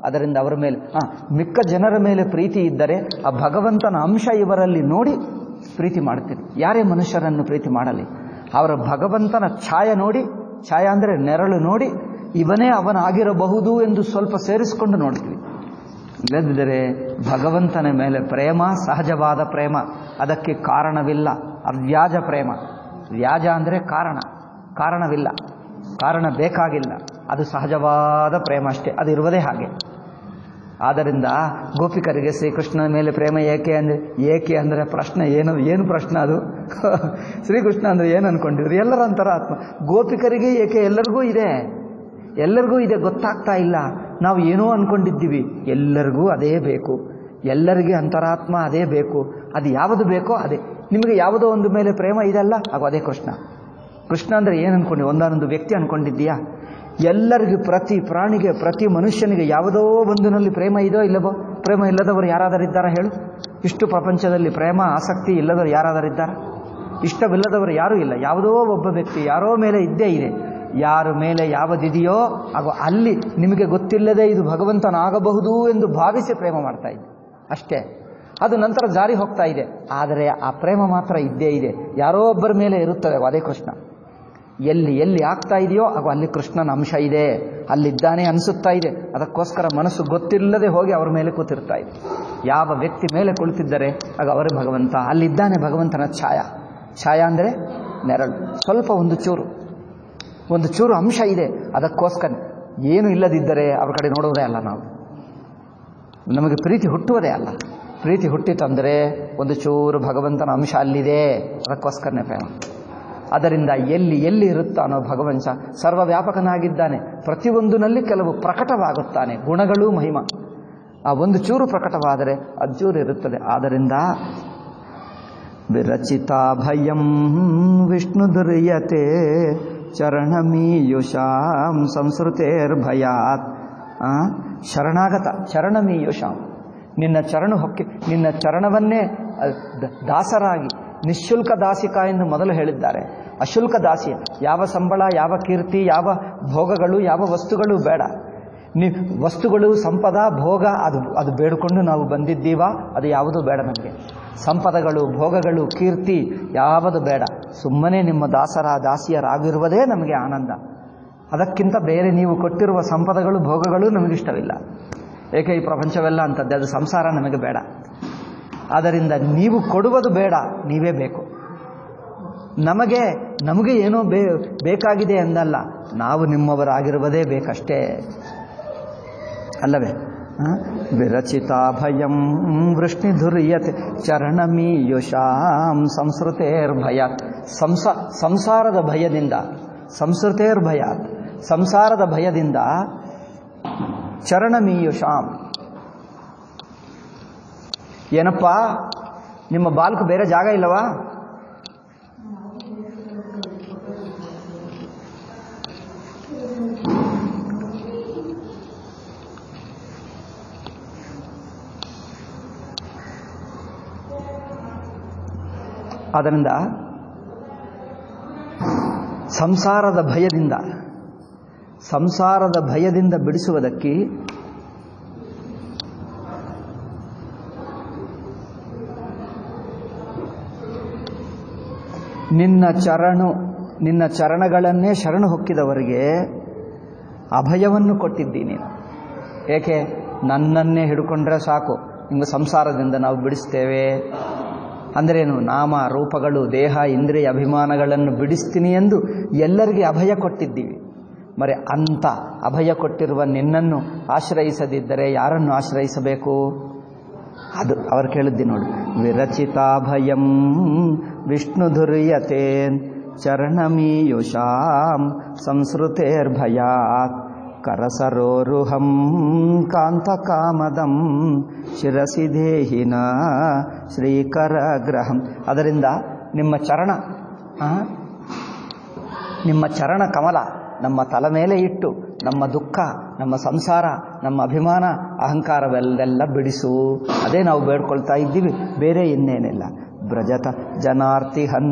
ಅದರಿಂದ ಅವರ ಮೇಲೆ ಆ, ಮಿಕ್ಕ ಜನರ ಮೇಲೆ ಪ್ರೀತಿ ಇದ್ದರೆ ಆ ಭಗವಂತನ ಅಂಶ ಇವರಲ್ಲಿ ನೋಡಿ ಪ್ರೀತಿ ಮಾಡ್ತೀರಿ ಯಾರೇ ಮನುಷ್ಯರನ್ನು ಪ್ರೀತಿ ಮಾಡಲಿ ಅವರ ಭಗವಂತನ ಛಾಯ ನೋಡಿ ಛಾಯ ಅಂದರೆ ನೆರಳು ನೋಡಿ ಇವನೇ ಅವನಾಗಿರಬಹುದು ಎಂದು ಸ್ವಲ್ಪ ಸೇರಿಸಿಕೊಂಡು ನೋಡ್ತೀವಿ ಇಲ್ಲದಿದ್ದರೆ ಭಗವಂತನ ಮೇಲೆ ಪ್ರೇಮ ಸಹಜವಾದ ಪ್ರೇಮ ಅದಕ್ಕೆ ಕಾರಣವಿಲ್ಲ ಅವ್ಯಾಜ ಪ್ರೇಮ ವ್ಯಾಜ ಅಂದರೆ ಕಾರಣ ಕಾರಣವಿಲ್ಲ ಕಾರಣ ಬೇಕಾಗಿಲ್ಲ ಅದು ಸಹಜವಾದ ಪ್ರೇಮ ಅಷ್ಟೇ ಅದು ಇರುವುದೇ ಹಾಗೆ ಆದ್ದರಿಂದ ಗೋಪಿಕರಿಗೆ ಶ್ರೀಕೃಷ್ಣನ ಮೇಲೆ ಪ್ರೇಮ ಏಕೆ ಅಂದರೆ ಏಕೆ ಅಂದರೆ ಪ್ರಶ್ನೆ ಏನು ಏನು ಪ್ರಶ್ನೆ ಅದು ಶ್ರೀಕೃಷ್ಣ ಅಂದರೆ ಏನು ಅನ್ಕೊಂಡಿದ್ರು ಎಲ್ಲರ ಅಂತರಾತ್ಮ ಗೋಪಿಕರಿಗೆ ಏಕೆ ಎಲ್ಲರಿಗೂ ಇದೆ ಎಲ್ಲರಿಗೂ ಇದೆ ಗೊತ್ತಾಗ್ತಾ ಇಲ್ಲ ನಾವು ಏನೋ ಅನ್ಕೊಂಡಿದ್ದೀವಿ ಎಲ್ಲರಿಗೂ ಅದೇ ಬೇಕು ಎಲ್ಲರಿಗೆ ಅಂತರಾತ್ಮ ಅದೇ ಬೇಕು ಅದು ಯಾವುದು ಬೇಕೋ ಅದೇ ನಿಮಗೆ ಯಾವುದೋ ಒಂದು ಮೇಲೆ ಪ್ರೇಮ ಇದೆಲ್ಲ ಹಾಗೂ ಅದೇ ಕೃಷ್ಣ ಕೃಷ್ಣ ಅಂದರೆ ಏನು ಅನ್ಕೊಂಡು ಒಂದಾನೊಂದು ವ್ಯಕ್ತಿ ಅನ್ಕೊಂಡಿದ್ದೀಯಾ ಎಲ್ಲರಿಗೂ ಪ್ರತಿ ಪ್ರಾಣಿಗೆ ಪ್ರತಿ ಮನುಷ್ಯನಿಗೆ ಯಾವುದೋ ಒಂದಿನಲ್ಲಿ ಪ್ರೇಮ ಇದೋ ಇಲ್ಲವೋ ಪ್ರೇಮ ಇಲ್ಲದವರು ಯಾರಾದರೂ ಇದ್ದಾರಾ ಹೇಳು ಇಷ್ಟು ಪ್ರಪಂಚದಲ್ಲಿ ಪ್ರೇಮ ಆಸಕ್ತಿ ಇಲ್ಲದವರು ಯಾರಾದರೂ ಇದ್ದಾರಾ ಇಷ್ಟವಿಲ್ಲದವರು ಯಾರೂ ಇಲ್ಲ ಯಾವುದೋ ಒಬ್ಬ ವ್ಯಕ್ತಿ ಯಾರೋ ಮೇಲೆ ಇದ್ದೇ ಇದೆ ಯಾರ ಮೇಲೆ ಯಾವುದಿದೆಯೋ ಹಾಗೂ ಅಲ್ಲಿ ನಿಮಗೆ ಗೊತ್ತಿಲ್ಲದೆ ಇದು ಭಗವಂತನಾಗಬಹುದು ಎಂದು ಭಾವಿಸಿ ಪ್ರೇಮ ಮಾಡ್ತಾ ಇದೆ ಅಷ್ಟೇ ಅದು ನಂತರ ಜಾರಿ ಹೋಗ್ತಾ ಇದೆ ಆದರೆ ಆ ಪ್ರೇಮ ಮಾತ್ರ ಇದ್ದೇ ಇದೆ ಯಾರೋ ಒಬ್ಬರ ಮೇಲೆ ಇರುತ್ತದೆ ಅದೇ ಕೃಷ್ಣ ಎಲ್ಲಿ ಎಲ್ಲಿ ಆಗ್ತಾ ಇದೆಯೋ ಹಾಗೂ ಅಲ್ಲಿ ಕೃಷ್ಣನ ಅಂಶ ಇದೆ ಅಲ್ಲಿದ್ದಾನೆ ಅನಿಸುತ್ತಾ ಇದೆ ಅದಕ್ಕೋಸ್ಕರ ಮನಸ್ಸು ಗೊತ್ತಿಲ್ಲದೆ ಹೋಗಿ ಅವರ ಮೇಲೆ ಕೂತಿರ್ತಾ ಇದೆ ಯಾವ ವ್ಯಕ್ತಿ ಮೇಲೆ ಕುಳಿತಿದ್ದರೆ ಆಗ ಅವರೇ ಭಗವಂತ ಅಲ್ಲಿದ್ದಾನೆ ಭಗವಂತನ ಛಾಯ ಛಾಯ ಅಂದರೆ ನೆರಳು ಸ್ವಲ್ಪ ಒಂದು ಚೂರು ಒಂದು ಚೂರು ಅಂಶ ಇದೆ ಅದಕ್ಕೋಸ್ಕರ ಏನು ಇಲ್ಲದಿದ್ದರೆ ಅವ್ರ ಕಡೆ ನೋಡುವುದೇ ಅಲ್ಲ ನಾವು ನಮಗೆ ಪ್ರೀತಿ ಹುಟ್ಟುವುದೇ ಅಲ್ಲ ಪ್ರೀತಿ ಹುಟ್ಟಿತಂದರೆ ಒಂದು ಚೂರು ಭಗವಂತನ ಅಂಶ ಅಲ್ಲಿದೆ ಅದಕ್ಕೋಸ್ಕರನೇ ಪ್ರೇಮ ಅದರಿಂದ ಎಲ್ಲಿ ಎಲ್ಲಿ ಇರುತ್ತಾನೋ ಭಗವಂತ ಸರ್ವವ್ಯಾಪಕನಾಗಿದ್ದಾನೆ ಪ್ರತಿಯೊಂದಿನಲ್ಲಿ ಕೆಲವು ಪ್ರಕಟವಾಗುತ್ತಾನೆ ಗುಣಗಳು ಮಹಿಮ ಆ ಒಂದು ಚೂರು ಪ್ರಕಟವಾದರೆ ಅದು ಚೂರು ಇರುತ್ತದೆ ಆದ್ದರಿಂದ ವಿರಚಿತಾ ಭಯಂ ವಿಷ್ಣು ದುರ್ಯತೆ ಚರಣಮೀಯುಷಾಂ ಸಂಸ್ಕೃತೇರ್ಭಯಾತ್ ಆ, ಶರಣಾಗತ ಚರಣಮೀಯುಷಾಂ ನಿನ್ನ ಚರಣ ಹೊಕ್ಕೆ ನಿನ್ನ ಚರಣವನ್ನೇ ಅ, ದ- ದಾಸರಾಗಿ ನಿಶುಲ್ಕ ದಾಸಿಕ ಎಂದು ಮೊದಲು ಹೇಳಿದ್ದಾರೆ ಅಶುಲ್ಕ ದಾಸಿಯ ಯಾವ ಸಂಬಳ ಯಾವ ಕೀರ್ತಿ ಯಾವ ಭೋಗಗಳು ಯಾವ ವಸ್ತುಗಳು ಬೇಡ ನೀ ವಸ್ತುಗಳು ಸಂಪದ ಭೋಗ ಅದು ಅದು ಬೇಡಿಕೊಂಡು ನಾವು ಬಂದಿದ್ದೀವಾ ಅದು ಯಾವುದೂ ಬೇಡ ನಮಗೆ ಸಂಪದಗಳು ಭೋಗಗಳು ಕೀರ್ತಿ ಯಾವುದು ಬೇಡ ಸುಮ್ಮನೆ ನಿಮ್ಮ ದಾಸರ ದಾಸಿಯರಾಗಿರುವುದೇ ನಮಗೆ ಆನಂದ ಅದಕ್ಕಿಂತ ಬೇರೆ ನೀವು ಕೊಟ್ಟಿರುವ ಸಂಪದಗಳು ಭೋಗಗಳು ನಮಗಿಷ್ಟವಿಲ್ಲ ಏಕೆ ಈ ಪ್ರಪಂಚವೆಲ್ಲ ಅಂತದ್ದೇ ಅದು ಸಂಸಾರ ನಮಗೆ ಬೇಡ ಆದ್ದರಿಂದ ನೀವು ಕೊಡುವುದು ಬೇಡ ನೀವೇ ಬೇಕು ನಮಗೆ ನಮಗೆ ಏನೋ ಬೇ ಬೇಕಾಗಿದೆ ಎಂದಲ್ಲ ನಾವು ನಿಮ್ಮವರಾಗಿರುವುದೇ ಬೇಕಷ್ಟೇ ಅಲ್ಲವೇ ಆ? ವಿರಚಿತಾ ಭಯಂ ವೃಷ್ಣಿಧುರ್ಯತೆ ಚರಣಮೀಯುಷಾಂ ಸಂಸ್ಕೃತೇರ್ಭಯಾತ್ ಸಂಸ ಸಂಸಾರದ ಭಯದಿಂದ ಸಂಸ್ಕೃತೇರ್ಭಯಾತ್ ಸಂಸಾರದ ಭಯದಿಂದ ಚರಣಮೀಯುಷಾಂ ಏನಪ್ಪ ನಿಮ್ಮ ಬಾಲ್ಕು ಬೇರೆ ಜಾಗ ಇಲ್ಲವಾ ಆದ್ದರಿಂದ ಸಂಸಾರದ ಭಯದಿಂದ ಸಂಸಾರದ ಭಯದಿಂದ ಬಿಡಿಸುವುದಕ್ಕೆ ನಿನ್ನ ಚರಣು ನಿನ್ನ ಚರಣಗಳನ್ನೇ ಶರಣು ಹೊಕ್ಕಿದವರಿಗೆ ಅಭಯವನ್ನು ಕೊಟ್ಟಿದ್ದೀನಿ ಏಕೆ ನನ್ನನ್ನೇ ಹಿಡ್ಕೊಂಡ್ರೆ ಸಾಕು ನಿಮಗೆ ಸಂಸಾರದಿಂದ ನಾವು ಬಿಡಿಸ್ತೇವೆ ಅಂದ್ರೇನು ನಾಮ ರೂಪಗಳು ದೇಹ ಇಂದ್ರಿಯ ಅಭಿಮಾನಗಳನ್ನು ಬಿಡಿಸ್ತೀನಿ ಎಂದು ಎಲ್ಲರಿಗೆ ಅಭಯ ಕೊಟ್ಟಿದ್ದೀವಿ ಮರೆ ಅಂಥ ಅಭಯ ಕೊಟ್ಟಿರುವ ನಿನ್ನನ್ನು ಆಶ್ರಯಿಸದಿದ್ದರೆ ಯಾರನ್ನು ಆಶ್ರಯಿಸಬೇಕು ಅದು ಅವರು ಕೇಳಿದ್ದಿ ನೋಡಿ ವಿರಚಿತಾಭಯಂ ವಿಷ್ಣು ಧುರ್ಯತೆ ಚರಣಮೀಯುಷಾಂ ಸಂಸ್ಕೃತೇರ್ಭಯಾತ್ ಕರಸರೋರುಹಂ ಕಾಂತಕಾಮದಂ ಶಿರಸಿ ದೇಹಿನ ಶ್ರೀಕರಗ್ರಹಂ ಅದರಿಂದ ನಿಮ್ಮ ಚರಣ ಆ, ನಿಮ್ಮ ಚರಣ ಕಮಲ ನಮ್ಮ ತಲೆ ಮೇಲೆ ಇಟ್ಟು ನಮ್ಮ ದುಃಖ ನಮ್ಮ ಸಂಸಾರ ನಮ್ಮ ಅಭಿಮಾನ ಅಹಂಕಾರವೆಲ್ಲ ಬಿಡಿಸು ಅದೇ ನಾವು ಬೇಡ್ಕೊಳ್ತಾ ಇದ್ದೀವಿ ಬೇರೆ ಇನ್ನೇನಿಲ್ಲ ಬ್ರಜತ ಜನಾರ್ತಿಹನ್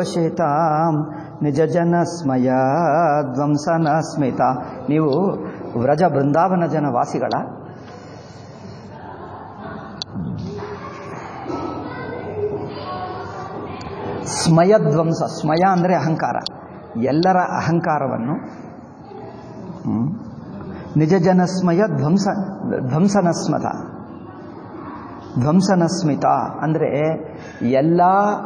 ವೀರಯೋಷಿತಾಂ ನಿಜ ಜನಸ್ಮಯ ಧ್ವಂಸನ ಸ್ಮಿತ ನೀವು ವ್ರಜ ಬೃಂದಾವನ ಜನ ವಾಸಿಗಳ ಸ್ಮಯಧ್ವಂಸ ಸ್ಮಯ ಅಂದರೆ ಅಹಂಕಾರ ಎಲ್ಲರ ಅಹಂಕಾರವನ್ನು ಹ್ಮ್, ನಿಜ ಜನಸ್ಮಯ ಧ್ವಂಸ ಧ್ವಂಸನಸ್ಮತ ಧ್ವಂಸನಸ್ಮಿತ ಅಂದರೆ ಎಲ್ಲ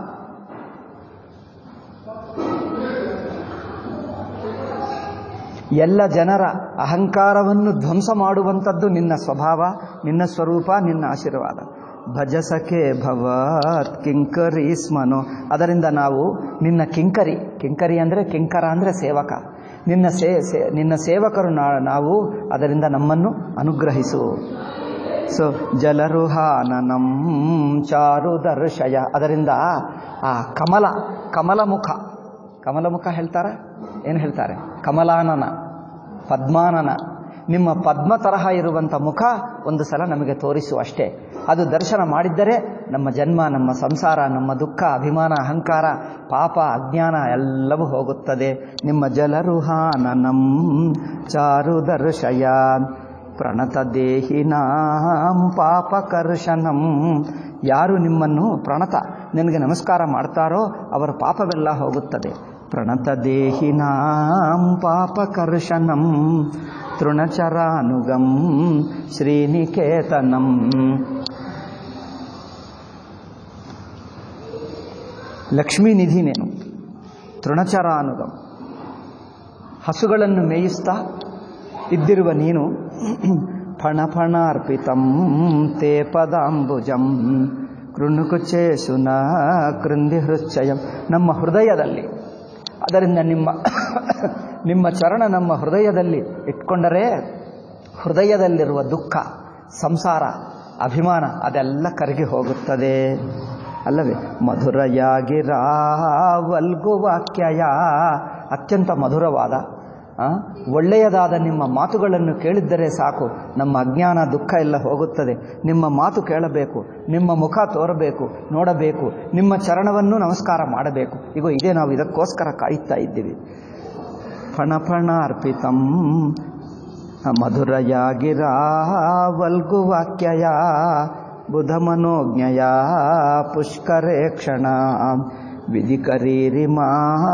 ಎಲ್ಲ ಜನರ ಅಹಂಕಾರವನ್ನು ಧ್ವಂಸ ಮಾಡುವಂಥದ್ದು ನಿನ್ನ ಸ್ವಭಾವ ನಿನ್ನ ಸ್ವರೂಪ ನಿನ್ನ ಆಶೀರ್ವಾದ ಭಜಸಖೆ ಭವತ್ ಕಿಂಕರಿ ಸ್ಮನು ಅದರಿಂದ ನಾವು ನಿನ್ನ ಕಿಂಕರಿ ಕಿಂಕರಿ ಅಂದರೆ ಕಿಂಕರ ಅಂದರೆ ಸೇವಕ ನಿನ್ನ ಸೇ ಸೇ ನಿನ್ನ ಸೇವಕರು ನಾ- ನಾವು ಅದರಿಂದ ನಮ್ಮನ್ನು ಅನುಗ್ರಹಿಸು ಸೊ ಜಲರುಹಾನನಂ ಚಾರು ದರ್ಶಯ ಅದರಿಂದ ಆ ಕಮಲ ಕಮಲಮುಖ ಕಮಲಮುಖ ಹೇಳ್ತಾರ ಏನು ಹೇಳ್ತಾರೆ ಕಮಲಾನನ ಪದ್ಮಾನನ ನಿಮ್ಮ ಪದ್ಮ ತರಹ ಇರುವಂಥ ಮುಖ ಒಂದು ಸಲ ನಮಗೆ ತೋರಿಸು ಅಷ್ಟೇ ಅದು ದರ್ಶನ ಮಾಡಿದ್ದರೆ ನಮ್ಮ ಜನ್ಮ ನಮ್ಮ ಸಂಸಾರ ನಮ್ಮ ದುಃಖ ಅಭಿಮಾನ ಅಹಂಕಾರ ಪಾಪ ಅಜ್ಞಾನ ಎಲ್ಲವೂ ಹೋಗುತ್ತದೆ ನಿಮ್ಮ ಜಲರುಹಾನನಂ ಚಾರು ದರ್ಶಯ ಪ್ರಣತ ದೇಹಿನಾಂ ಪಾಪಕರ್ಷಣಂ ಯಾರು ನಿಮ್ಮನ್ನು ಪ್ರಣತ ನಿನಗೆ ನಮಸ್ಕಾರ ಮಾಡ್ತಾರೋ ಅವರ ಪಾಪವೆಲ್ಲ ಹೋಗುತ್ತದೆ ಪ್ರಣತ ದೇಹಿನಾಂ ಪಾಪಕರ್ಷಣಂ ತೃಣಚರಾನುಗಂ ಶ್ರೀನಿಕೇತನಂ ಲಕ್ಷ್ಮೀ ನಿಧಿ ನೀನು ತೃಣಚರಾನುಗಂ ಹಸುಗಳನ್ನು ಮೇಯಿಸ್ತಾ ಇದ್ದಿರುವ ನೀನು ಫಣಫಣಾರ್ಪಿತಂ ತೇ ಪದಾಂಬುಜಂ ಕೃಣುಕುಚೇಸುನ ಕೃಂದಿ ಹೃಚ್ಚಯಂ ನಮ್ಮ ಹೃದಯದಲ್ಲಿ ಅದರಿಂದ ನಿಮ್ಮ ನಿಮ್ಮ ಚರಣ ನಮ್ಮ ಹೃದಯದಲ್ಲಿ ಇಟ್ಕೊಂಡರೆ ಹೃದಯದಲ್ಲಿರುವ ದುಃಖ ಸಂಸಾರ ಅಭಿಮಾನ ಅದೆಲ್ಲ ಕರಗಿ ಹೋಗುತ್ತದೆ ಅಲ್ಲವೇ ಮಧುರಯಾಗಿರಾವಲ್ಗು ವಾಕ್ಯಯ ಅತ್ಯಂತ ಮಧುರವಾದ ಆ, ಒಳ್ಳೆಯದಾದ ನಿಮ್ಮ ಮಾತುಗಳನ್ನು ಕೇಳಿದ್ದರೆ ಸಾಕು ನಮ್ಮ ಅಜ್ಞಾನ ದುಃಖ ಎಲ್ಲ ಹೋಗುತ್ತದೆ ನಿಮ್ಮ ಮಾತು ಕೇಳಬೇಕು ನಿಮ್ಮ ಮುಖ ತೋರಬೇಕು ನೋಡಬೇಕು ನಿಮ್ಮ ಚರಣವನ್ನು ನಮಸ್ಕಾರ ಮಾಡಬೇಕು ಈಗ ಇದೇ ನಾವು ಇದಕ್ಕೋಸ್ಕರ ಕಾಯುತ್ತಾ ಇದ್ದೀವಿ ಫಣಫಣಾರ್ಪಿತಂ ಮಧುರಯಾಗಿರಾವಲ್ಗು ವಾಕ್ಯಯ ಬುಧ ಮನೋಜ್ಞಯ ಪುಷ್ಕರೇ ಕ್ಷಣ ವಿಧಿಕರೀರಿಮಾ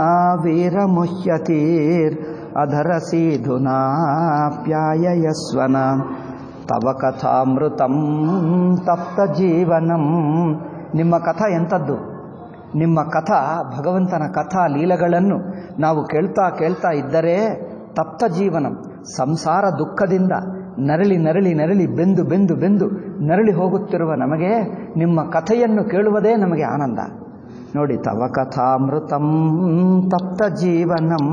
ವೀರಮುಹ್ಯತೀರ್ ಅಧರ ಸೀಧುನಾ ಪ್ಯಾಯಯಸ್ವನ ತವ ಕಥಾಮೃತಂ ತಪ್ತ ಜೀವನಂ ನಿಮ್ಮ ಕಥಾ ಎಂಥದ್ದು ನಿಮ್ಮ ಕಥಾ ಭಗವಂತನ ಕಥಾ ಲೀಲೆಗಳನ್ನು ನಾವು ಕೇಳ್ತಾ ಕೇಳ್ತಾ ಇದ್ದರೆ ತಪ್ತ ಜೀವನಂ ಸಂಸಾರ ದುಃಖದಿಂದ ನರಳಿ ನರಳಿ ನರಳಿ ಬೆಂದು ಬೆಂದು ಬೆಂದು ನರಳಿ ಹೋಗುತ್ತಿರುವ ನಮಗೆ ನಿಮ್ಮ ಕಥೆಯನ್ನು ಕೇಳುವುದೇ ನಮಗೆ ಆನಂದ ನೋಡಿ ತವ ಕಥಾಮೃತಂ ತಪ್ತ ಜೀವನಂ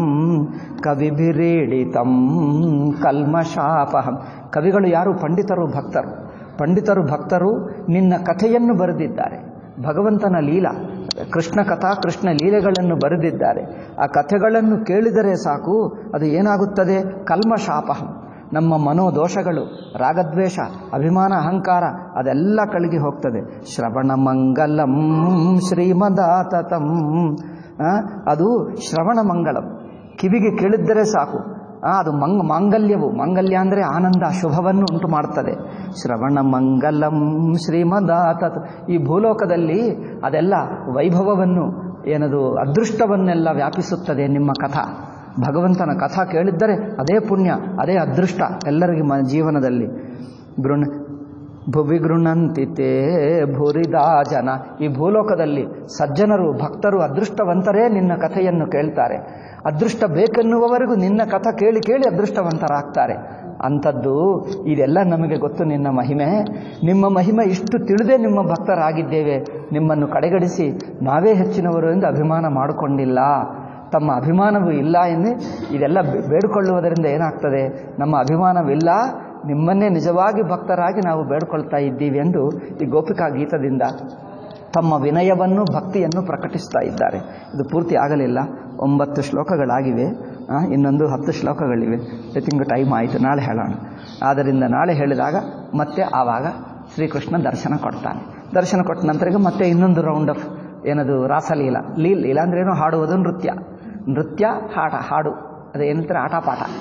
ಕವಿಭಿರೀಡಿತಂ ಕಲ್ಮಶಾಪಹಂ ಕವಿಗಳು ಯಾರು ಪಂಡಿತರು ಭಕ್ತರು ಪಂಡಿತರು ಭಕ್ತರು ನಿನ್ನ ಕಥೆಯನ್ನು ಬರೆದಿದ್ದಾರೆ ಭಗವಂತನ ಲೀಲಾ ಕೃಷ್ಣ ಕಥಾ ಕೃಷ್ಣ ಲೀಲೆಗಳನ್ನು ಬರೆದಿದ್ದಾರೆ ಆ ಕಥೆಗಳನ್ನು ಕೇಳಿದರೆ ಸಾಕು ಅದು ಏನಾಗುತ್ತದೆ ಕಲ್ಮಶಾಪಹಂ ನಮ್ಮ ಮನೋದೋಷಗಳು ರಾಗದ್ವೇಷ ಅಭಿಮಾನ ಅಹಂಕಾರ ಅದೆಲ್ಲ ಕಳಗಿ ಹೋಗ್ತದೆ ಶ್ರವಣ ಮಂಗಲಂ ಶ್ರೀಮದಾತತಂ ಆ, ಅದು ಶ್ರವಣ ಮಂಗಳಂ ಕಿವಿಗೆ ಕೇಳಿದ್ದರೆ ಸಾಕು ಆ, ಅದು ಮಂಗ್ ಮಾಂಗಲ್ಯವು ಮಾಂಗಲ್ಯ ಅಂದರೆ ಆನಂದ ಶುಭವನ್ನು ಉಂಟು ಮಾಡ್ತದೆ ಶ್ರವಣ ಮಂಗಲಂ ಶ್ರೀಮದಾತತ್ ಈ ಭೂಲೋಕದಲ್ಲಿ ಅದೆಲ್ಲ ವೈಭವವನ್ನು ಏನದು ಅದೃಷ್ಟವನ್ನೆಲ್ಲ ವ್ಯಾಪಿಸುತ್ತದೆ ನಿಮ್ಮ ಕಥಾ ಭಗವಂತನ ಕಥಾ ಕೇಳಿದ್ದರೆ ಅದೇ ಪುಣ್ಯ ಅದೇ ಅದೃಷ್ಟ ಎಲ್ಲರಿಗೆ ಮ ಜೀವನದಲ್ಲಿ ಗೃಣ ಭುವಿ ಗೃಣಂತಿತೆ ಭೂರಿದಾ ಜನ ಈ ಭೂಲೋಕದಲ್ಲಿ ಸಜ್ಜನರು ಭಕ್ತರು ಅದೃಷ್ಟವಂತರೇ ನಿನ್ನ ಕಥೆಯನ್ನು ಕೇಳ್ತಾರೆ ಅದೃಷ್ಟ ಬೇಕೆನ್ನುವವರೆಗೂ ನಿನ್ನ ಕಥ ಕೇಳಿ ಕೇಳಿ ಅದೃಷ್ಟವಂತರಾಗ್ತಾರೆ ಅಂಥದ್ದು ಇದೆಲ್ಲ ನಮಗೆ ಗೊತ್ತು ನಿನ್ನ ಮಹಿಮೆ ನಿಮ್ಮ ಮಹಿಮೆ ಇಷ್ಟು ತಿಳಿದೇ ನಿಮ್ಮ ಭಕ್ತರಾಗಿದ್ದೇವೆ ನಿಮ್ಮನ್ನು ಕಡೆಗಣಿಸಿ ನಾವೇ ಹೆಚ್ಚಿನವರು ಎಂದು ಅಭಿಮಾನ ಮಾಡಿಕೊಂಡಿಲ್ಲ ತಮ್ಮ ಅಭಿಮಾನವೂ ಇಲ್ಲ ಎಂದು ಇದೆಲ್ಲ ಬೆ- ಬೇಡಿಕೊಳ್ಳುವುದರಿಂದ ಏನಾಗ್ತದೆ ನಮ್ಮ ಅಭಿಮಾನವಿಲ್ಲ ನಿಮ್ಮನ್ನೇ ನಿಜವಾಗಿ ಭಕ್ತರಾಗಿ ನಾವು ಬೇಡ್ಕೊಳ್ತಾ ಇದ್ದೀವಿ ಎಂದು ಈ ಗೋಪಿಕಾ ಗೀತದಿಂದ ತಮ್ಮ ವಿನಯವನ್ನು ಭಕ್ತಿಯನ್ನು ಪ್ರಕಟಿಸ್ತಾ ಇದ್ದಾರೆ ಇದು ಪೂರ್ತಿ ಆಗಲಿಲ್ಲ ಒಂಬತ್ತು ಶ್ಲೋಕಗಳಾಗಿವೆ ಆ, ಇನ್ನೊಂದು ಹತ್ತು ಶ್ಲೋಕಗಳಿವೆ ಐ ತಿಂಕ್ ಟೈಮ್ ಆಯಿತು ನಾಳೆ ಹೇಳೋಣ ಆದ್ದರಿಂದ ನಾಳೆ ಹೇಳಿದಾಗ ಮತ್ತೆ ಆವಾಗ ಶ್ರೀಕೃಷ್ಣ ದರ್ಶನ ಕೊಡ್ತಾನೆ ದರ್ಶನ ಕೊಟ್ಟ ನಂತರ ಈಗ ಮತ್ತೆ ಇನ್ನೊಂದು ರೌಂಡ್ ಆಫ್ ಏನದು ರಾಸಲೀಲ ಲೀಲ್ ಲೀಲ ಅಂದ್ರೇನು ಹಾಡುವುದು ನೃತ್ಯ ನೃತ್ಯ ಹಾಡ ಹಾಡು ಅದು ಏನಂತಾರೆ ಆಟ ಪಾಠ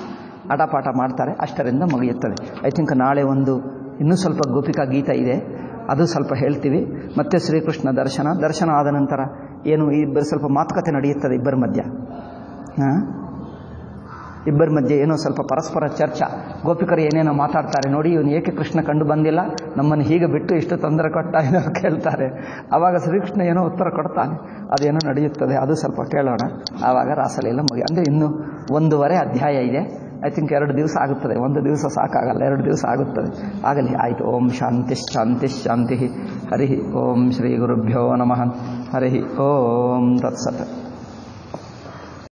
ಆಟಪಾಠ ಮಾಡ್ತಾರೆ ಅಷ್ಟರಿಂದ ಮುಗಿಯುತ್ತದೆ ಐ ಥಿಂಕ್ ನಾಳೆ ಒಂದು ಇನ್ನೂ ಸ್ವಲ್ಪ ಗೋಪಿಕಾ ಗೀತ ಇದೆ ಅದು ಸ್ವಲ್ಪ ಹೇಳ್ತೀವಿ ಮತ್ತೆ ಶ್ರೀಕೃಷ್ಣ ದರ್ಶನ ದರ್ಶನ ಆದ ನಂತರ ಏನು ಇಬ್ಬರು ಸ್ವಲ್ಪ ಮಾತುಕತೆ ನಡೆಯುತ್ತದೆ ಇಬ್ಬರ ಮಧ್ಯ ಹಾಂ ಇಬ್ಬರ ಮಧ್ಯೆ ಏನೋ ಸ್ವಲ್ಪ ಪರಸ್ಪರ ಚರ್ಚಾ ಗೋಪಿಕರು ಏನೇನೋ ಮಾತಾಡ್ತಾರೆ ನೋಡಿ ಇವನು ಏಕೆ ಕೃಷ್ಣ ಕಂಡು ಬಂದಿಲ್ಲ ನಮ್ಮನ್ನು ಹೀಗೆ ಬಿಟ್ಟು ಇಷ್ಟು ತೊಂದರೆ ಕೊಟ್ಟ ಏನೋ ಕೇಳ್ತಾರೆ ಆವಾಗ ಶ್ರೀಕೃಷ್ಣ ಏನೋ ಉತ್ತರ ಕೊಡ್ತಾನೆ ಅದೇನೋ ನಡೆಯುತ್ತದೆ ಅದು ಸ್ವಲ್ಪ ಕೇಳೋಣ ಆವಾಗ ರಾಸಲೀಲ ಮುಗಿ ಅಂದರೆ ಇನ್ನು ಒಂದೂವರೆ ಅಧ್ಯಾಯ ಇದೆ ಐ ಥಿಂಕ್ ಎರಡು ದಿವಸ ಆಗುತ್ತದೆ ಒಂದು ದಿವಸ ಸಾಕಾಗಲ್ಲ ಎರಡು ದಿವಸ ಆಗುತ್ತದೆ ಆಗಲಿ ಆಯಿತು ಓಂ ಶಾಂತಿ ಶಾಂತಿ ಶಾಂತಿ ಹರಿ ಓಂ ಶ್ರೀ ಗುರುಭ್ಯೋ ನಮಃ ಹರಿ ಓಂ ತತ್ಸತ್